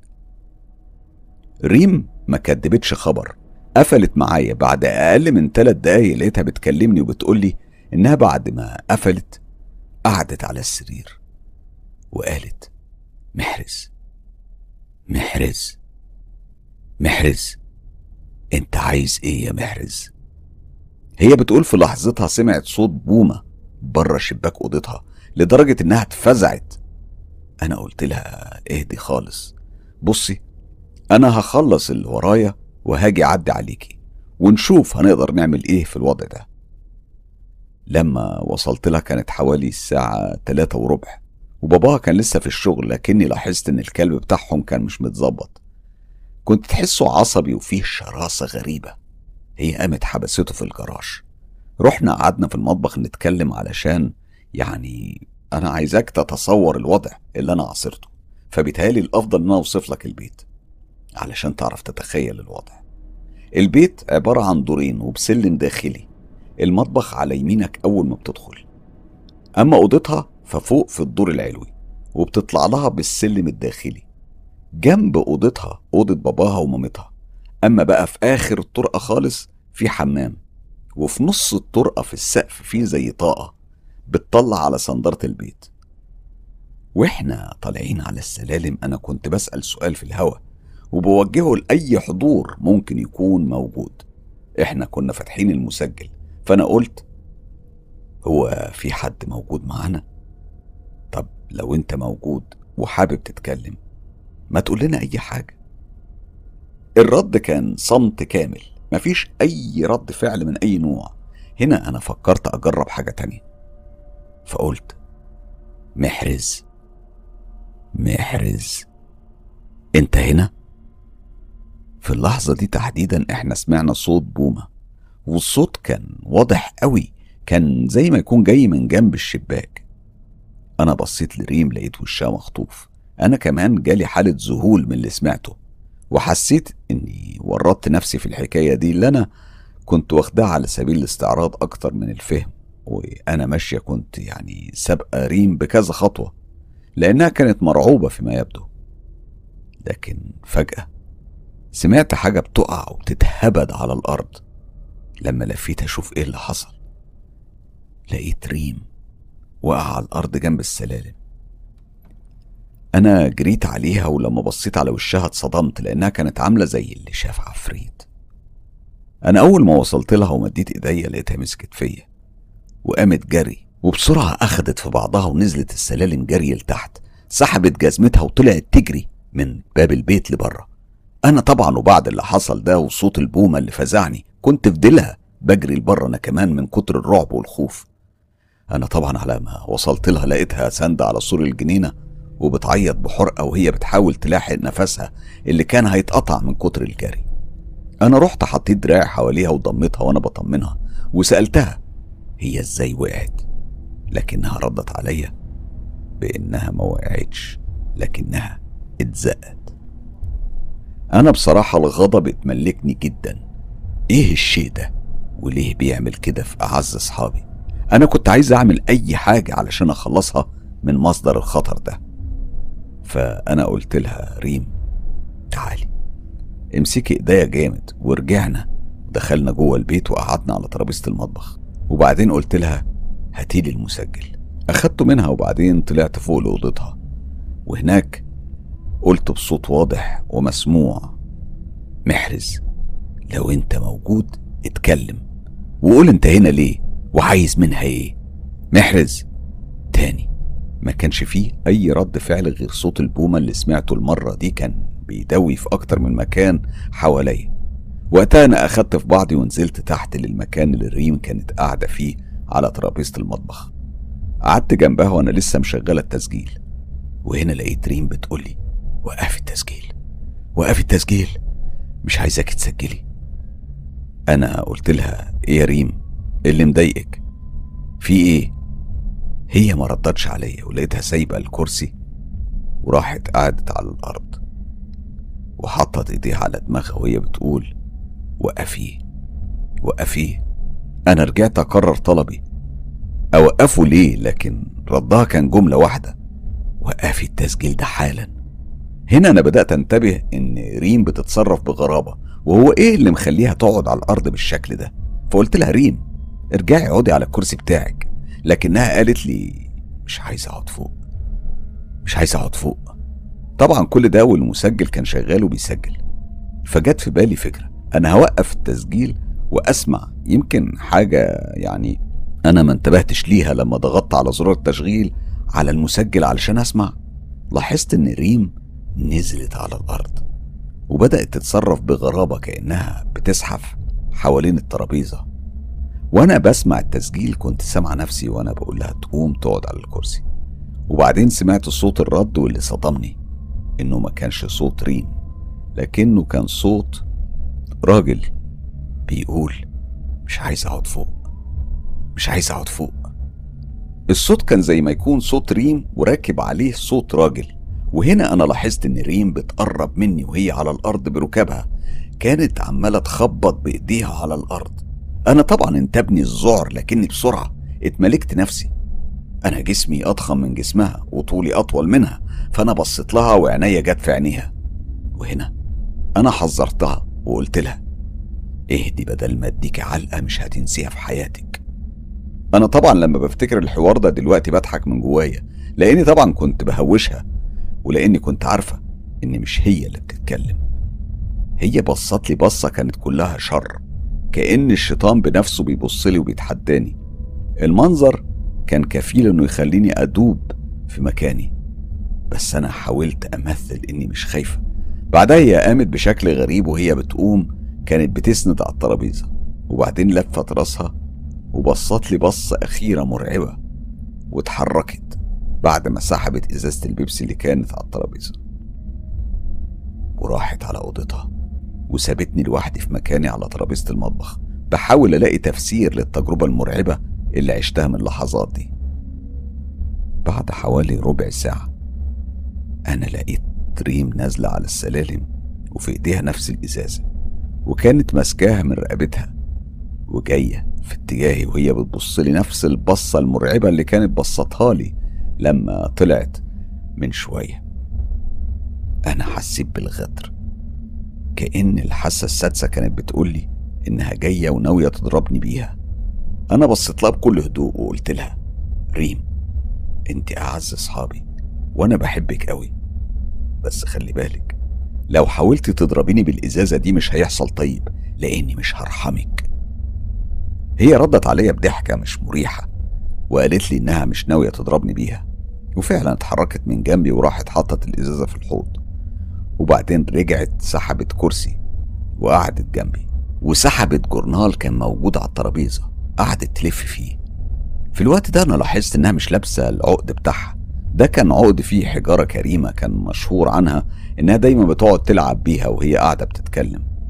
ريم ما كدبتش خبر قفلت معايا بعد اقل من ثلاث دقايق لقيتها بتكلمني وبتقول لي انها بعد ما قفلت قعدت على السرير وقالت محرز محرز محرز انت عايز ايه يا محرز هي بتقول في لحظتها سمعت صوت بومة بره شباك اوضتها لدرجة انها اتفزعت انا قلت لها اهدي خالص بصي انا هخلص اللي ورايا وهاجي اعدي عليكي ونشوف هنقدر نعمل ايه في الوضع ده لما وصلت لها كانت حوالي الساعة تلاتة وربع وباباها كان لسه في الشغل لكني لاحظت ان الكلب بتاعهم كان مش متظبط كنت تحسه عصبي وفيه شراسة غريبة هي قامت حبسته في الجراج رحنا قعدنا في المطبخ نتكلم علشان يعني انا عايزاك تتصور الوضع اللي انا عاصرته فبيتهيألي الافضل ان انا اوصف لك البيت علشان تعرف تتخيل الوضع البيت عبارة عن دورين وبسلم داخلي المطبخ على يمينك أول ما بتدخل أما أوضتها ففوق في الدور العلوي وبتطلع لها بالسلم الداخلي جنب أوضتها أوضة باباها ومامتها أما بقى في آخر الطرقة خالص في حمام وفي نص الطرقة في السقف في زي طاقة بتطلع على صندرة البيت واحنا طالعين على السلالم انا كنت بسأل سؤال في الهوا وبوجهه لأي حضور ممكن يكون موجود احنا كنا فاتحين المسجل فأنا قلت هو في حد موجود معانا طب لو انت موجود وحابب تتكلم ما تقول لنا اي حاجة الرد كان صمت كامل مفيش اي رد فعل من اي نوع هنا انا فكرت اجرب حاجة تانية فقلت محرز محرز انت هنا في اللحظة دي تحديدا احنا سمعنا صوت بومة والصوت كان واضح قوي كان زي ما يكون جاي من جنب الشباك انا بصيت لريم لقيت وشها مخطوف انا كمان جالي حالة ذهول من اللي سمعته وحسيت اني ورطت نفسي في الحكاية دي اللي انا كنت واخدها على سبيل الاستعراض اكتر من الفهم وانا ماشية كنت يعني سابقة ريم بكذا خطوة لانها كانت مرعوبة فيما يبدو لكن فجأة سمعت حاجة بتقع وبتتهبد على الأرض لما لفيت أشوف إيه اللي حصل لقيت ريم وقع على الأرض جنب السلالم أنا جريت عليها ولما بصيت على وشها اتصدمت لأنها كانت عاملة زي اللي شاف عفريت أنا أول ما وصلت لها ومديت إيديا لقيتها مسكت فيا وقامت جري وبسرعة أخدت في بعضها ونزلت السلالم جري لتحت سحبت جزمتها وطلعت تجري من باب البيت لبره انا طبعا وبعد اللي حصل ده وصوت البومه اللي فزعني كنت في ديلها بجري لبره انا كمان من كتر الرعب والخوف انا طبعا على ما وصلت لها لقيتها ساندة على سور الجنينه وبتعيط بحرقه وهي بتحاول تلاحق نفسها اللي كان هيتقطع من كتر الجري انا رحت حطيت دراعي حواليها وضمتها وانا بطمنها وسالتها هي ازاي وقعت لكنها ردت عليا بانها ما وقعتش لكنها اتزقت انا بصراحه الغضب اتملكني جدا ايه الشيء ده وليه بيعمل كده في اعز اصحابي انا كنت عايز اعمل اي حاجه علشان اخلصها من مصدر الخطر ده فانا قلت لها ريم تعالي امسكي ايديا جامد ورجعنا دخلنا جوه البيت وقعدنا على ترابيزه المطبخ وبعدين قلت لها هاتيلي المسجل اخدته منها وبعدين طلعت فوق لاوضتها وهناك قلت بصوت واضح ومسموع محرز لو انت موجود اتكلم وقول انت هنا ليه وعايز منها ايه محرز تاني ما كانش فيه اي رد فعل غير صوت البومة اللي سمعته المرة دي كان بيدوي في اكتر من مكان حواليا وقتها انا اخدت في بعضي ونزلت تحت للمكان اللي الريم كانت قاعدة فيه على ترابيزة المطبخ قعدت جنبها وانا لسه مشغلة التسجيل وهنا لقيت ريم بتقولي وقفي التسجيل وقفي التسجيل مش عايزاك تسجلي انا قلت لها ايه يا ريم إيه اللي مضايقك في ايه هي ما ردتش عليا ولقيتها سايبه الكرسي وراحت قعدت على الارض وحطت ايديها على دماغها وهي بتقول وقفي وقفي انا رجعت اكرر طلبي اوقفه ليه لكن ردها كان جمله واحده وقفي التسجيل ده حالا هنا انا بدات انتبه ان ريم بتتصرف بغرابه وهو ايه اللي مخليها تقعد على الارض بالشكل ده فقلت لها ريم ارجعي اقعدي على الكرسي بتاعك لكنها قالت لي مش عايز اقعد فوق مش عايز اقعد فوق طبعا كل ده والمسجل كان شغال وبيسجل فجت في بالي فكره انا هوقف التسجيل واسمع يمكن حاجه يعني انا ما انتبهتش ليها لما ضغطت على زرار التشغيل على المسجل علشان اسمع لاحظت ان ريم نزلت على الارض وبدات تتصرف بغرابه كانها بتزحف حوالين الترابيزه وانا بسمع التسجيل كنت سامع نفسي وانا بقول لها تقوم تقعد على الكرسي وبعدين سمعت صوت الرد واللي صدمني انه ما كانش صوت ريم لكنه كان صوت راجل بيقول مش عايز اقعد فوق مش عايز اقعد فوق الصوت كان زي ما يكون صوت ريم وراكب عليه صوت راجل وهنا انا لاحظت ان ريم بتقرب مني وهي على الارض بركابها كانت عماله تخبط بايديها على الارض انا طبعا انتابني الذعر لكني بسرعه اتملكت نفسي انا جسمي اضخم من جسمها وطولي اطول منها فانا بصيت لها وعينيا جت في عينيها وهنا انا حذرتها وقلت لها اهدي بدل ما اديك علقه مش هتنسيها في حياتك انا طبعا لما بفتكر الحوار ده دلوقتي بضحك من جوايا لاني طبعا كنت بهوشها ولاني كنت عارفه ان مش هي اللي بتتكلم هي بصت لي بصه كانت كلها شر كأن الشيطان بنفسه بيبص لي وبيتحداني المنظر كان كفيل انه يخليني ادوب في مكاني بس انا حاولت امثل اني مش خايفه بعدها هي قامت بشكل غريب وهي بتقوم كانت بتسند على الترابيزه وبعدين لفت راسها وبصت لي بصه اخيره مرعبه واتحركت بعد ما سحبت ازازه البيبسي اللي كانت على الترابيزه وراحت على اوضتها وسابتني لوحدي في مكاني على ترابيزه المطبخ بحاول الاقي تفسير للتجربه المرعبه اللي عشتها من اللحظات دي بعد حوالي ربع ساعه انا لقيت ريم نازله على السلالم وفي ايديها نفس الازازه وكانت ماسكاها من رقبتها وجايه في اتجاهي وهي بتبص لي نفس البصه المرعبه اللي كانت بصتها لي لما طلعت من شويه انا حسيت بالغدر كأن الحاسة السادسة كانت بتقول لي إنها جاية وناوية تضربني بيها أنا بصيت لها بكل هدوء وقلت لها ريم أنت أعز أصحابي وأنا بحبك قوي بس خلي بالك لو حاولتي تضربيني بالإزازة دي مش هيحصل طيب لأني مش هرحمك هي ردت عليا بضحكة مش مريحة وقالت لي إنها مش ناوية تضربني بيها وفعلا اتحركت من جنبي وراحت حطت الإزازة في الحوض وبعدين رجعت سحبت كرسي وقعدت جنبي وسحبت جورنال كان موجود على الترابيزة قعدت تلف فيه في الوقت ده أنا لاحظت إنها مش لابسة العقد بتاعها ده كان عقد فيه حجارة كريمة كان مشهور عنها إنها دايما بتقعد تلعب بيها وهي قاعدة بتتكلم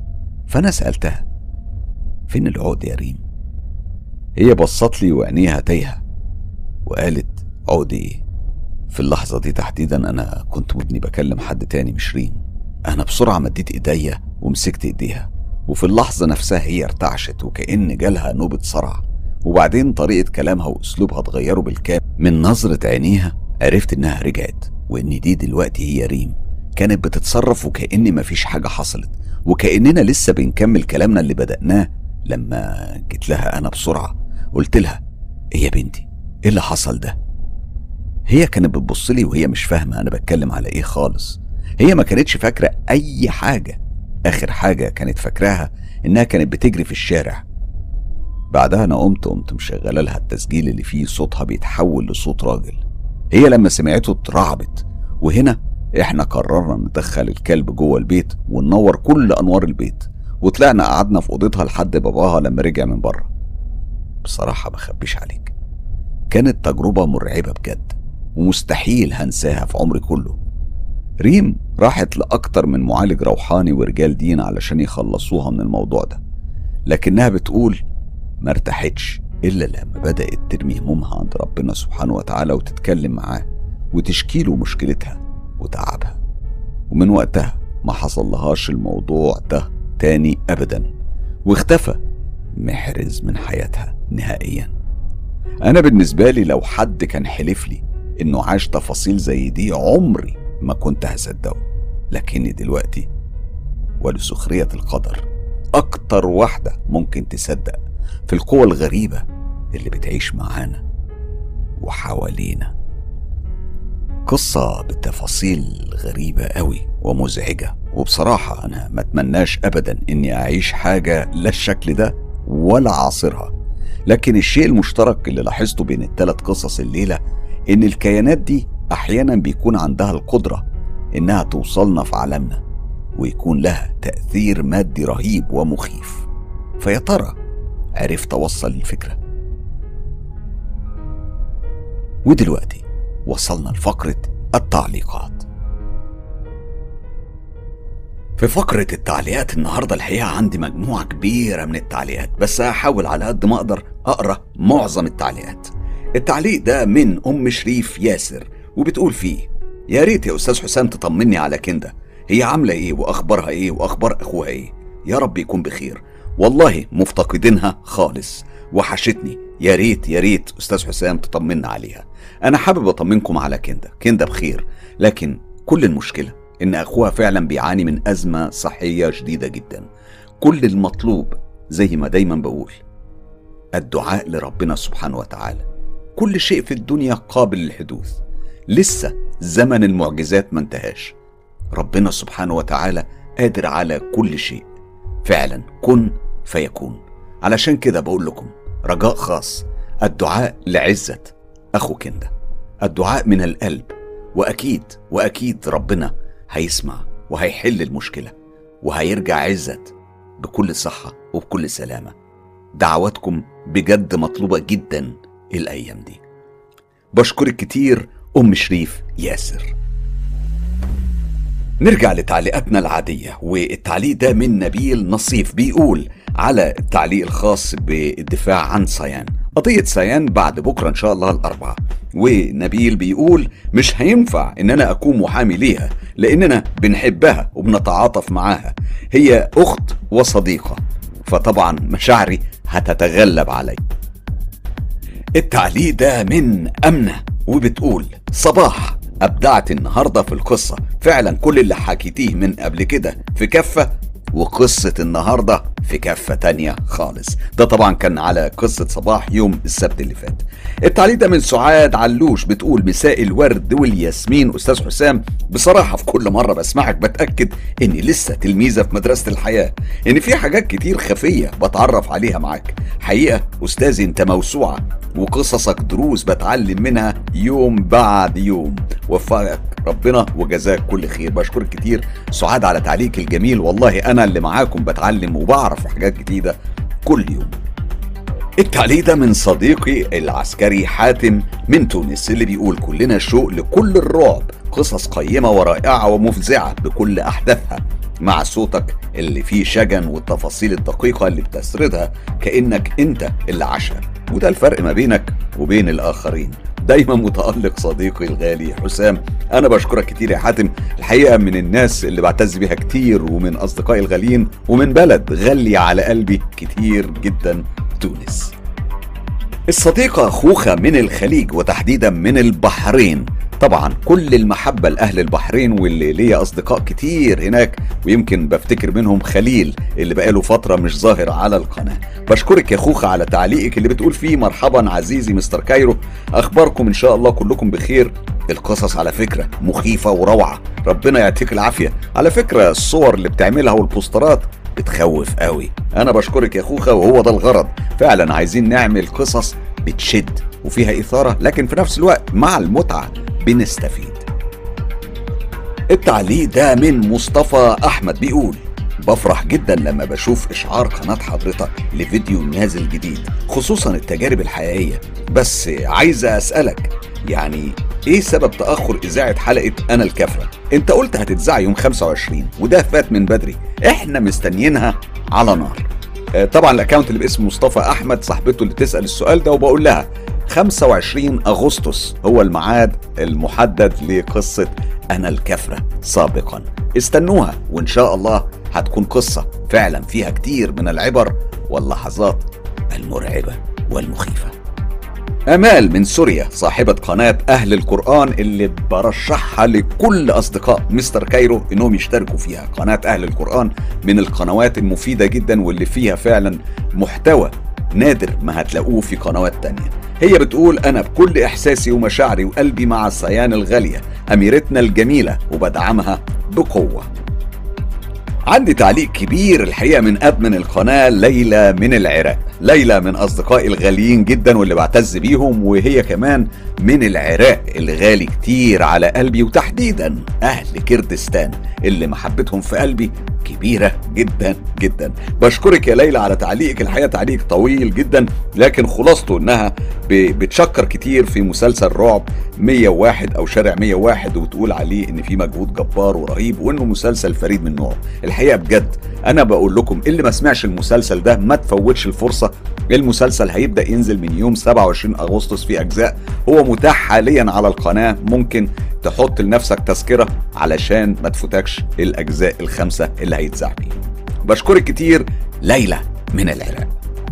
فأنا سألتها فين العقد يا ريم هي بصت لي وعينيها تايهة وقالت عقد ايه في اللحظة دي تحديدا أنا كنت ودني بكلم حد تاني مش ريم أنا بسرعة مديت إيديا ومسكت إيديها وفي اللحظة نفسها هي ارتعشت وكأن جالها نوبة صرع وبعدين طريقة كلامها وأسلوبها اتغيروا بالكامل من نظرة عينيها عرفت إنها رجعت وإن دي دلوقتي هي ريم كانت بتتصرف وكأن مفيش حاجة حصلت وكأننا لسه بنكمل كلامنا اللي بدأناه لما جيت لها أنا بسرعة قلت لها إيه يا بنتي إيه اللي حصل ده هي كانت بتبص لي وهي مش فاهمة أنا بتكلم على إيه خالص هي ما كانتش فاكرة أي حاجة آخر حاجة كانت فاكراها إنها كانت بتجري في الشارع بعدها أنا قمت قمت مشغلة لها التسجيل اللي فيه صوتها بيتحول لصوت راجل هي لما سمعته اترعبت وهنا احنا قررنا ندخل الكلب جوه البيت وننور كل انوار البيت وطلعنا قعدنا في اوضتها لحد باباها لما رجع من بره بصراحه بخبيش عليك كانت تجربه مرعبه بجد ومستحيل هنساها في عمري كله ريم راحت لأكتر من معالج روحاني ورجال دين علشان يخلصوها من الموضوع ده لكنها بتقول ما ارتاحتش إلا لما بدأت ترمي همومها عند ربنا سبحانه وتعالى وتتكلم معاه وتشكيله مشكلتها وتعبها ومن وقتها ما حصلهاش الموضوع ده تاني أبدا واختفى محرز من حياتها نهائيا أنا بالنسبة لي لو حد كان حلف لي إنه عاش تفاصيل زي دي عمري ما كنت هصدقه لكني دلوقتي ولسخرية القدر أكتر واحدة ممكن تصدق في القوى الغريبة اللي بتعيش معانا وحوالينا قصة بتفاصيل غريبة قوي ومزعجة وبصراحة أنا ما أتمناش أبدا إني أعيش حاجة لا الشكل ده ولا عاصرها لكن الشيء المشترك اللي لاحظته بين الثلاث قصص الليلة إن الكيانات دي أحيانا بيكون عندها القدرة إنها توصلنا في عالمنا ويكون لها تأثير مادي رهيب ومخيف فيا ترى عرفت أوصل الفكرة ودلوقتي وصلنا لفقرة التعليقات في فقرة التعليقات النهاردة الحقيقة عندي مجموعة كبيرة من التعليقات بس هحاول على قد ما أقدر أقرأ معظم التعليقات التعليق ده من أم شريف ياسر وبتقول فيه يا ريت يا أستاذ حسام تطمني على كندا هي عاملة إيه وأخبارها إيه وأخبار أخوها إيه يا رب يكون بخير والله مفتقدينها خالص وحشتني يا ريت يا ريت أستاذ حسام تطمنا عليها أنا حابب أطمنكم على كندا كندا بخير لكن كل المشكلة إن أخوها فعلا بيعاني من أزمة صحية شديدة جدا كل المطلوب زي ما دايما بقول الدعاء لربنا سبحانه وتعالى كل شيء في الدنيا قابل للحدوث لسه زمن المعجزات ما انتهاش ربنا سبحانه وتعالى قادر على كل شيء فعلا كن فيكون علشان كده بقول لكم رجاء خاص الدعاء لعزة أخو كندا الدعاء من القلب وأكيد وأكيد ربنا هيسمع وهيحل المشكلة وهيرجع عزت بكل صحة وبكل سلامة دعواتكم بجد مطلوبة جدا الأيام دي بشكرك كتير أم شريف ياسر نرجع لتعليقاتنا العادية والتعليق ده من نبيل نصيف بيقول على التعليق الخاص بالدفاع عن سيان قضية سيان بعد بكرة إن شاء الله الأربعاء ونبيل بيقول مش هينفع إن أنا أكون محامي ليها لأننا بنحبها وبنتعاطف معاها هي أخت وصديقة فطبعا مشاعري هتتغلب علي التعليق ده من أمنة وبتقول صباح أبدعت النهاردة في القصة فعلا كل اللي حكيتيه من قبل كده في كفة وقصة النهاردة في كفة تانية خالص ده طبعا كان على قصة صباح يوم السبت اللي فات التعليق ده من سعاد علوش بتقول مساء الورد والياسمين أستاذ حسام بصراحة في كل مرة بسمعك بتأكد إني لسه تلميذة في مدرسة الحياة إن في حاجات كتير خفية بتعرف عليها معاك حقيقة أستاذي أنت موسوعة وقصصك دروس بتعلم منها يوم بعد يوم وفقك ربنا وجزاك كل خير بشكرك كتير سعاد على تعليقك الجميل والله انا اللي معاكم بتعلم وبعرف حاجات جديده كل يوم التعليق ده من صديقي العسكري حاتم من تونس اللي بيقول كلنا شوق لكل الرعب قصص قيمة ورائعة ومفزعة بكل أحداثها مع صوتك اللي فيه شجن والتفاصيل الدقيقة اللي بتسردها كأنك انت اللي عاشها وده الفرق ما بينك وبين الآخرين دايما متألق صديقي الغالي حسام أنا بشكرك كتير يا حاتم الحقيقة من الناس اللي بعتز بيها كتير ومن أصدقائي الغاليين ومن بلد غالية على قلبي كتير جدا تونس الصديقة خوخة من الخليج وتحديدا من البحرين طبعا كل المحبة لأهل البحرين واللي ليا أصدقاء كتير هناك ويمكن بفتكر منهم خليل اللي بقاله فترة مش ظاهر على القناة بشكرك يا خوخة على تعليقك اللي بتقول فيه مرحبا عزيزي مستر كايرو أخباركم إن شاء الله كلكم بخير القصص على فكرة مخيفة وروعة ربنا يعطيك العافية على فكرة الصور اللي بتعملها والبوسترات بتخوف قوي انا بشكرك يا خوخة وهو ده الغرض فعلا عايزين نعمل قصص بتشد وفيها اثارة لكن في نفس الوقت مع المتعة بنستفيد التعليق ده من مصطفى احمد بيقول بفرح جدا لما بشوف اشعار قناة حضرتك لفيديو نازل جديد خصوصا التجارب الحقيقية بس عايزة اسألك يعني ايه سبب تاخر اذاعه حلقه انا الكفره انت قلت هتتذاع يوم 25 وده فات من بدري احنا مستنيينها على نار آه، طبعا الاكونت اللي باسم مصطفى احمد صاحبته اللي تسال السؤال ده وبقول لها 25 اغسطس هو الميعاد المحدد لقصه انا الكفره سابقا استنوها وان شاء الله هتكون قصه فعلا فيها كتير من العبر واللحظات المرعبه والمخيفه امال من سوريا صاحبه قناه اهل القران اللي برشحها لكل اصدقاء مستر كايرو انهم يشتركوا فيها قناه اهل القران من القنوات المفيده جدا واللي فيها فعلا محتوى نادر ما هتلاقوه في قنوات تانية هي بتقول أنا بكل إحساسي ومشاعري وقلبي مع الصيان الغالية أميرتنا الجميلة وبدعمها بقوة عندي تعليق كبير الحقيقة من أدمن القناة ليلى من العراق ليلى من أصدقائي الغاليين جدا واللي بعتز بيهم وهي كمان من العراق الغالي كتير على قلبي وتحديدا أهل كردستان اللي محبتهم في قلبي كبيرة جدا جدا بشكرك يا ليلى على تعليقك الحقيقة تعليق طويل جدا لكن خلاصته انها بتشكر كتير في مسلسل رعب 101 او شارع 101 وتقول عليه ان في مجهود جبار ورهيب وانه مسلسل فريد من نوعه الحقيقة بجد انا بقول لكم اللي ما سمعش المسلسل ده ما تفوتش الفرصة المسلسل هيبدأ ينزل من يوم 27 اغسطس في اجزاء هو متاح حاليا على القناة ممكن تحط لنفسك تذكرة علشان ما تفوتكش الأجزاء الخمسة اللي هيتذاع بيه بشكرك كتير ليلى من العراق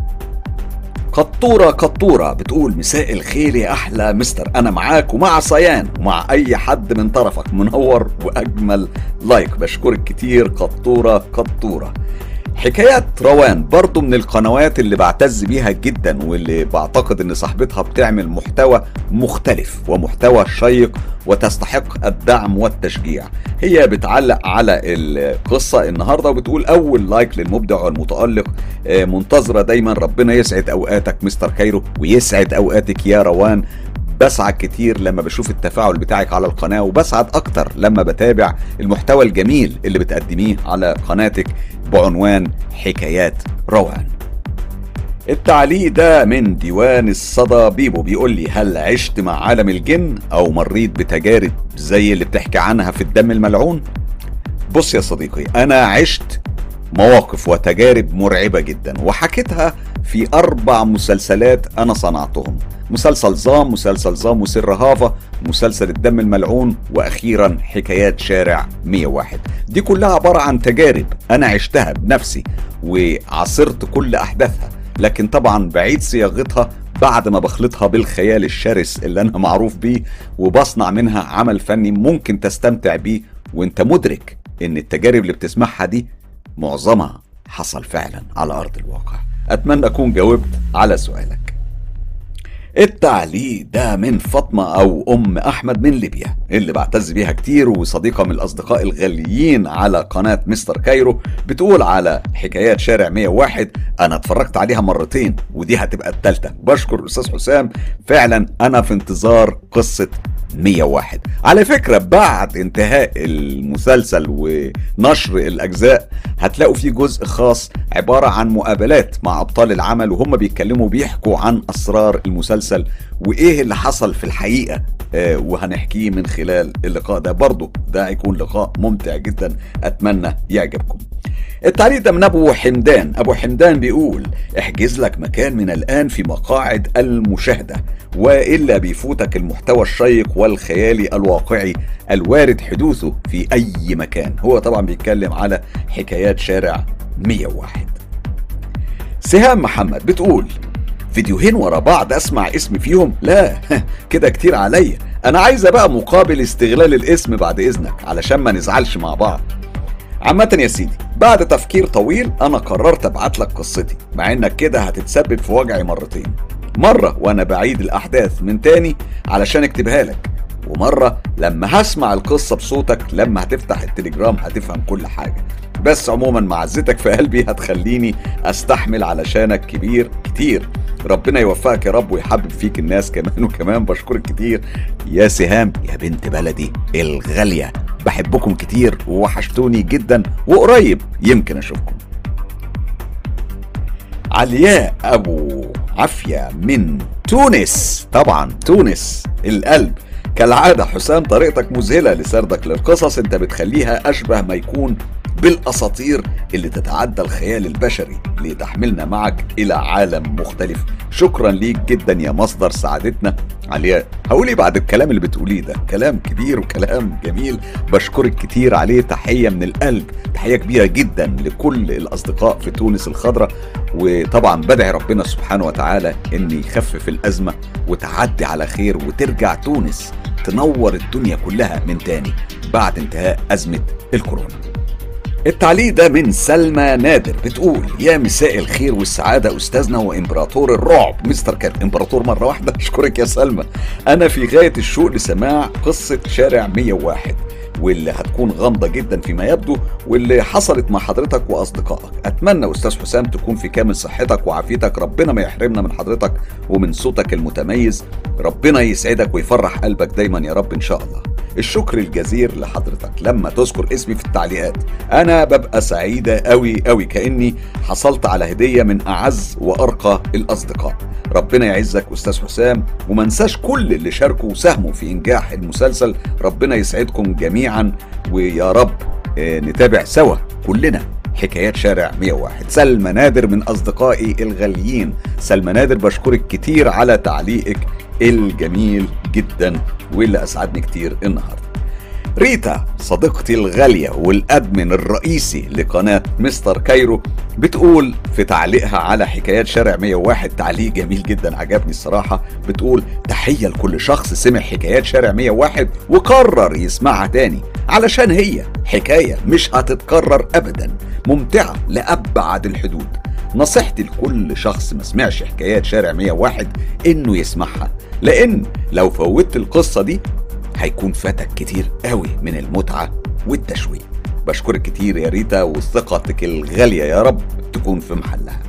قطورة قطورة بتقول مساء الخير يا أحلى مستر أنا معاك ومع صيان ومع أي حد من طرفك منور وأجمل لايك بشكرك كتير قطورة قطورة حكايات روان برضو من القنوات اللي بعتز بيها جدا واللي بعتقد ان صاحبتها بتعمل محتوى مختلف ومحتوى شيق وتستحق الدعم والتشجيع هي بتعلق على القصة النهاردة وبتقول أول لايك للمبدع والمتألق آه، منتظرة دايما ربنا يسعد أوقاتك مستر كايرو ويسعد أوقاتك يا روان بسعد كتير لما بشوف التفاعل بتاعك على القناة وبسعد أكتر لما بتابع المحتوى الجميل اللي بتقدميه على قناتك بعنوان حكايات روان التعليق ده من ديوان الصدى بيبو بيقول لي هل عشت مع عالم الجن او مريت بتجارب زي اللي بتحكي عنها في الدم الملعون بص يا صديقي انا عشت مواقف وتجارب مرعبة جدا وحكيتها في أربع مسلسلات أنا صنعتهم مسلسل ظام مسلسل ظام وسر هافا مسلسل الدم الملعون وأخيرا حكايات شارع 101 دي كلها عبارة عن تجارب أنا عشتها بنفسي وعاصرت كل أحداثها لكن طبعا بعيد صياغتها بعد ما بخلطها بالخيال الشرس اللي أنا معروف بيه وبصنع منها عمل فني ممكن تستمتع بيه وانت مدرك ان التجارب اللي بتسمعها دي معظمها حصل فعلا على أرض الواقع أتمنى أكون جاوبت على سؤالك التعليق ده من فاطمة أو أم أحمد من ليبيا اللي بعتز بيها كتير وصديقة من الأصدقاء الغاليين على قناة مستر كايرو بتقول على حكايات شارع 101 أنا اتفرجت عليها مرتين ودي هتبقى التالتة بشكر الأستاذ حسام فعلا أنا في انتظار قصة 101 على فكرة بعد انتهاء المسلسل ونشر الأجزاء هتلاقوا فيه جزء خاص عبارة عن مقابلات مع أبطال العمل وهم بيتكلموا بيحكوا عن أسرار المسلسل المسلسل وايه اللي حصل في الحقيقه آه وهنحكيه من خلال اللقاء ده برضه ده هيكون لقاء ممتع جدا اتمنى يعجبكم التعليق ده من ابو حمدان ابو حمدان بيقول احجز لك مكان من الان في مقاعد المشاهده والا بيفوتك المحتوى الشيق والخيالي الواقعي الوارد حدوثه في اي مكان هو طبعا بيتكلم على حكايات شارع 101 سهام محمد بتقول فيديوهين ورا بعض اسمع اسمي فيهم لا كده كتير عليا انا عايزه بقى مقابل استغلال الاسم بعد اذنك علشان ما نزعلش مع بعض عامة يا سيدي بعد تفكير طويل انا قررت ابعت لك قصتي مع انك كده هتتسبب في وجعي مرتين مرة وانا بعيد الاحداث من تاني علشان اكتبها لك ومرة لما هسمع القصة بصوتك لما هتفتح التليجرام هتفهم كل حاجة بس عموما معزتك في قلبي هتخليني استحمل علشانك كبير كتير ربنا يوفقك يا رب ويحبب فيك الناس كمان وكمان بشكرك كتير يا سهام يا بنت بلدي الغالية بحبكم كتير ووحشتوني جدا وقريب يمكن اشوفكم علياء ابو عافية من تونس طبعا تونس القلب كالعادة حسام طريقتك مذهلة لسردك للقصص انت بتخليها اشبه ما يكون بالاساطير اللي تتعدى الخيال البشري لتحملنا معك الى عالم مختلف شكرا ليك جدا يا مصدر سعادتنا علياء هقولي بعد الكلام اللي بتقوليه ده كلام كبير وكلام جميل بشكرك كتير عليه تحية من القلب تحية كبيرة جدا لكل الأصدقاء في تونس الخضراء وطبعا بدعي ربنا سبحانه وتعالى ان يخفف الأزمة وتعدي على خير وترجع تونس تنور الدنيا كلها من تاني بعد انتهاء أزمة الكورونا التعليق ده من سلمى نادر بتقول يا مساء الخير والسعادة أستاذنا وإمبراطور الرعب مستر كان إمبراطور مرة واحدة أشكرك يا سلمى أنا في غاية الشوق لسماع قصة شارع 101 واللي هتكون غامضة جدا فيما يبدو واللي حصلت مع حضرتك وأصدقائك أتمنى أستاذ حسام تكون في كامل صحتك وعافيتك ربنا ما يحرمنا من حضرتك ومن صوتك المتميز ربنا يسعدك ويفرح قلبك دايما يا رب إن شاء الله الشكر الجزير لحضرتك لما تذكر اسمي في التعليقات انا ببقى سعيده قوي قوي كاني حصلت على هديه من اعز وارقى الاصدقاء ربنا يعزك استاذ حسام وما انساش كل اللي شاركوا وساهموا في انجاح المسلسل ربنا يسعدكم جميعا ويا رب آه، نتابع سوا كلنا حكايات شارع 101 سلمى نادر من أصدقائي الغاليين سلمى نادر بشكرك كتير على تعليقك الجميل جدا واللي أسعدني كتير النهاردة ريتا صديقتي الغالية والأدمن الرئيسي لقناة مستر كايرو بتقول في تعليقها على حكايات شارع 101 تعليق جميل جدا عجبني الصراحة بتقول تحية لكل شخص سمع حكايات شارع 101 وقرر يسمعها تاني علشان هي حكاية مش هتتكرر أبدا ممتعة لأبعد الحدود نصيحتي لكل شخص ما سمعش حكايات شارع 101 إنه يسمعها لأن لو فوتت القصة دي هيكون فاتك كتير قوي من المتعة والتشويق بشكرك كتير يا ريتا وثقتك الغالية يا رب تكون في محلها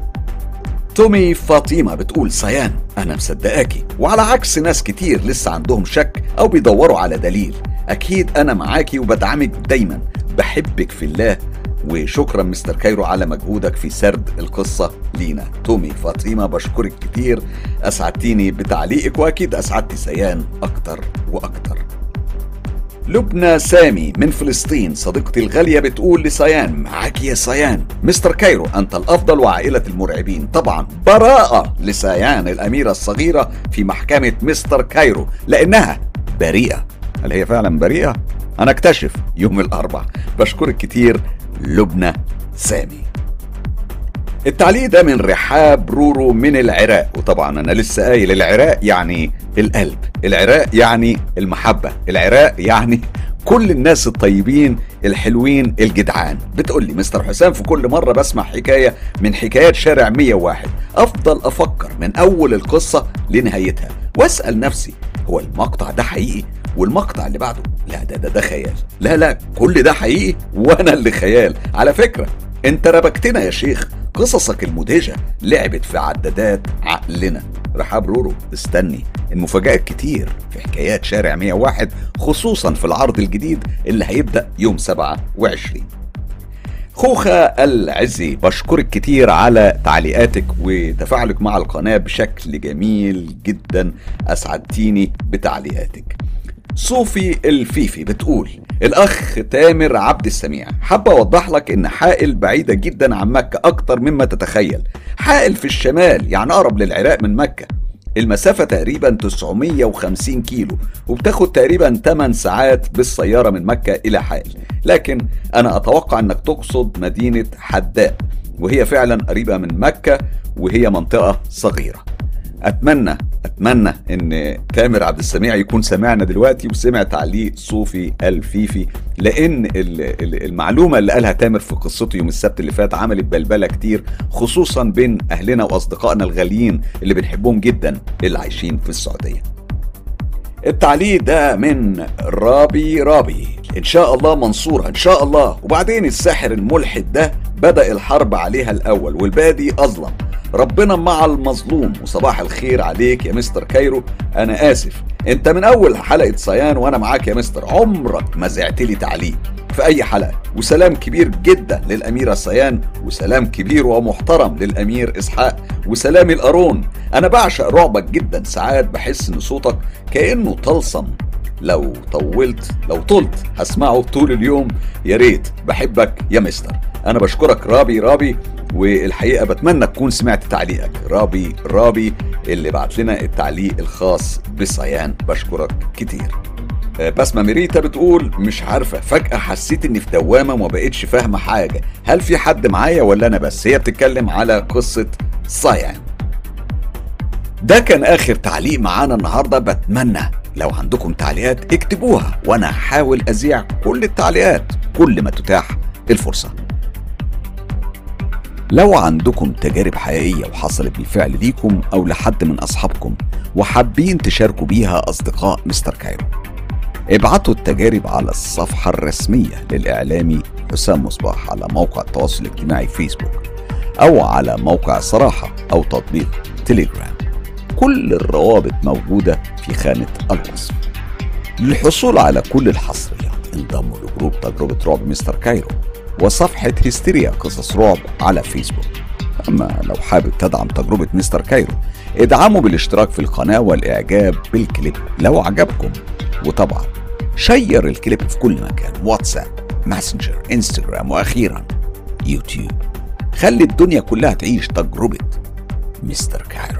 تومي فاطمة بتقول صيان أنا مصدقاكي وعلى عكس ناس كتير لسه عندهم شك أو بيدوروا على دليل أكيد أنا معاكي وبدعمك دايما بحبك في الله وشكرا مستر كايرو على مجهودك في سرد القصة لينا تومي فاطمة بشكرك كتير أسعدتيني بتعليقك وأكيد أسعدتي سيان أكتر وأكتر لبنى سامي من فلسطين صديقتي الغالية بتقول لسيان معاك يا سيان مستر كايرو أنت الأفضل وعائلة المرعبين طبعا براءة لسيان الأميرة الصغيرة في محكمة مستر كايرو لأنها بريئة هل هي فعلا بريئة؟ أنا أكتشف يوم الأربع بشكرك كتير لبنى سامي التعليق ده من رحاب رورو من العراق وطبعا انا لسه قايل العراق يعني القلب العراق يعني المحبة العراق يعني كل الناس الطيبين الحلوين الجدعان بتقول لي مستر حسام في كل مرة بسمع حكاية من حكايات شارع 101 أفضل أفكر من أول القصة لنهايتها وأسأل نفسي هو المقطع ده حقيقي والمقطع اللي بعده لا ده ده ده خيال لا لا كل ده حقيقي وانا اللي خيال على فكرة انت ربكتنا يا شيخ قصصك المدهشة لعبت في عدادات عقلنا رحاب رورو استني المفاجآت كتير في حكايات شارع 101 خصوصا في العرض الجديد اللي هيبدأ يوم 27 خوخة العزي بشكرك كتير على تعليقاتك وتفاعلك مع القناة بشكل جميل جدا أسعدتيني بتعليقاتك صوفي الفيفي بتقول الأخ تامر عبد السميع حابة أوضح لك إن حائل بعيدة جدا عن مكة أكتر مما تتخيل حائل في الشمال يعني أقرب للعراق من مكة المسافة تقريبا 950 كيلو وبتاخد تقريبا 8 ساعات بالسيارة من مكة إلى حائل لكن أنا أتوقع أنك تقصد مدينة حداء وهي فعلا قريبة من مكة وهي منطقة صغيرة اتمنى اتمنى ان تامر عبد السميع يكون سمعنا دلوقتي وسمع تعليق صوفي الفيفي لان المعلومه اللي قالها تامر في قصته يوم السبت اللي فات عملت بلبله كتير خصوصا بين اهلنا واصدقائنا الغاليين اللي بنحبهم جدا اللي عايشين في السعوديه التعليق ده من رابي رابي ان شاء الله منصورة ان شاء الله وبعدين الساحر الملحد ده بدأ الحرب عليها الاول والبادي اظلم ربنا مع المظلوم وصباح الخير عليك يا مستر كايرو انا اسف انت من اول حلقه صيان وانا معاك يا مستر عمرك ما زعت لي تعليق في اي حلقه وسلام كبير جدا للاميره صيان وسلام كبير ومحترم للامير اسحاق وسلام القارون انا بعشق رعبك جدا ساعات بحس ان صوتك كانه طلسم لو طولت لو طلت هسمعه طول اليوم يا ريت بحبك يا مستر انا بشكرك رابي رابي والحقيقه بتمنى تكون سمعت تعليقك رابي رابي اللي بعت لنا التعليق الخاص بصيان بشكرك كتير آه، بسمة ميريتا بتقول مش عارفة فجأة حسيت اني في دوامة وما بقتش فاهمة حاجة هل في حد معايا ولا انا بس هي بتتكلم على قصة صيان ده كان اخر تعليق معانا النهاردة بتمنى لو عندكم تعليقات اكتبوها وانا هحاول اذيع كل التعليقات كل ما تتاح الفرصه لو عندكم تجارب حقيقية وحصلت بالفعل ليكم أو لحد من أصحابكم وحابين تشاركوا بيها أصدقاء مستر كايرو ابعتوا التجارب على الصفحة الرسمية للإعلامي حسام مصباح على موقع التواصل الاجتماعي فيسبوك أو على موقع صراحة أو تطبيق تليجرام كل الروابط موجودة في خانة الوصف للحصول على كل الحصريات انضموا لجروب تجربة رعب مستر كايرو وصفحة هستيريا قصص رعب على فيسبوك أما لو حابب تدعم تجربة مستر كايرو ادعموا بالاشتراك في القناة والإعجاب بالكليب لو عجبكم وطبعا شير الكليب في كل مكان واتساب ماسنجر انستجرام وأخيرا يوتيوب خلي الدنيا كلها تعيش تجربة مستر كايرو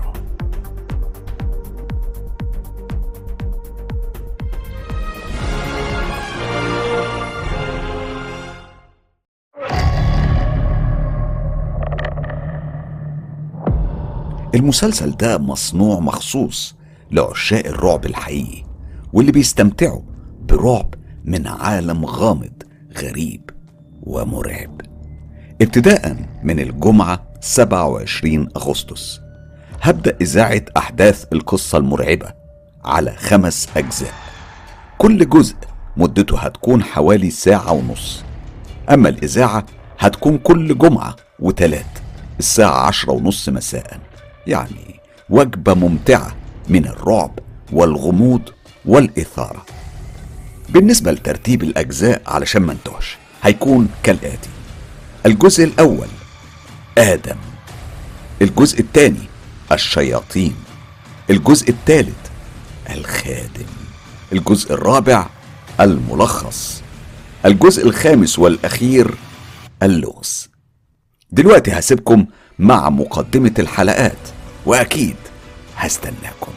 المسلسل ده مصنوع مخصوص لعشاق الرعب الحقيقي واللي بيستمتعوا برعب من عالم غامض غريب ومرعب ابتداء من الجمعة 27 أغسطس هبدأ إذاعة أحداث القصة المرعبة على خمس أجزاء كل جزء مدته هتكون حوالي ساعة ونص أما الإذاعة هتكون كل جمعة وتلات الساعة عشرة ونص مساءً يعني وجبة ممتعة من الرعب والغموض والإثارة بالنسبة لترتيب الأجزاء علشان ما انتهش هيكون كالآتي الجزء الأول آدم الجزء الثاني الشياطين الجزء الثالث الخادم الجزء الرابع الملخص الجزء الخامس والأخير اللغز دلوقتي هسيبكم مع مقدمة الحلقات واكيد هستناكم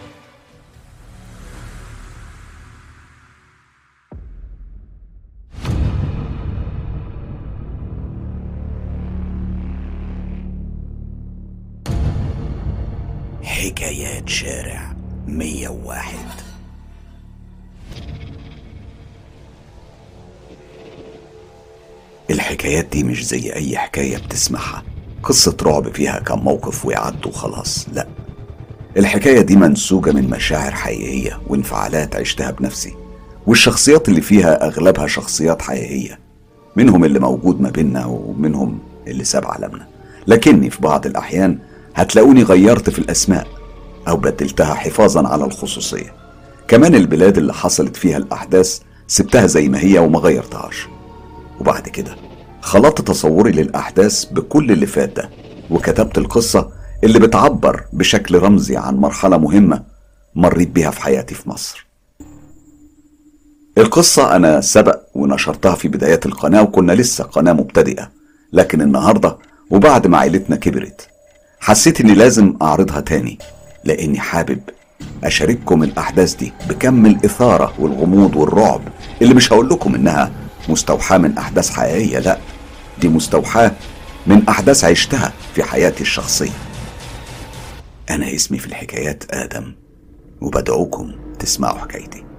حكايات شارع 101 الحكايات دي مش زي أي حكاية بتسمعها قصة رعب فيها كم موقف ويعدوا خلاص لا الحكاية دي منسوجة من مشاعر حقيقية وانفعالات عشتها بنفسي والشخصيات اللي فيها أغلبها شخصيات حقيقية منهم اللي موجود ما بيننا ومنهم اللي ساب عالمنا لكني في بعض الأحيان هتلاقوني غيرت في الأسماء أو بدلتها حفاظا على الخصوصية كمان البلاد اللي حصلت فيها الأحداث سبتها زي ما هي وما غيرتهاش وبعد كده خلطت تصوري للأحداث بكل اللي فات ده وكتبت القصة اللي بتعبر بشكل رمزي عن مرحلة مهمة مريت بيها في حياتي في مصر القصة أنا سبق ونشرتها في بدايات القناة وكنا لسه قناة مبتدئة لكن النهاردة وبعد ما عيلتنا كبرت حسيت إني لازم أعرضها تاني لأني حابب أشارككم الأحداث دي بكم الإثارة والغموض والرعب اللي مش هقول لكم إنها مستوحاة من أحداث حقيقية لأ دي مستوحاة من أحداث عشتها في حياتي الشخصية أنا اسمي في الحكايات آدم وبدعوكم تسمعوا حكايتي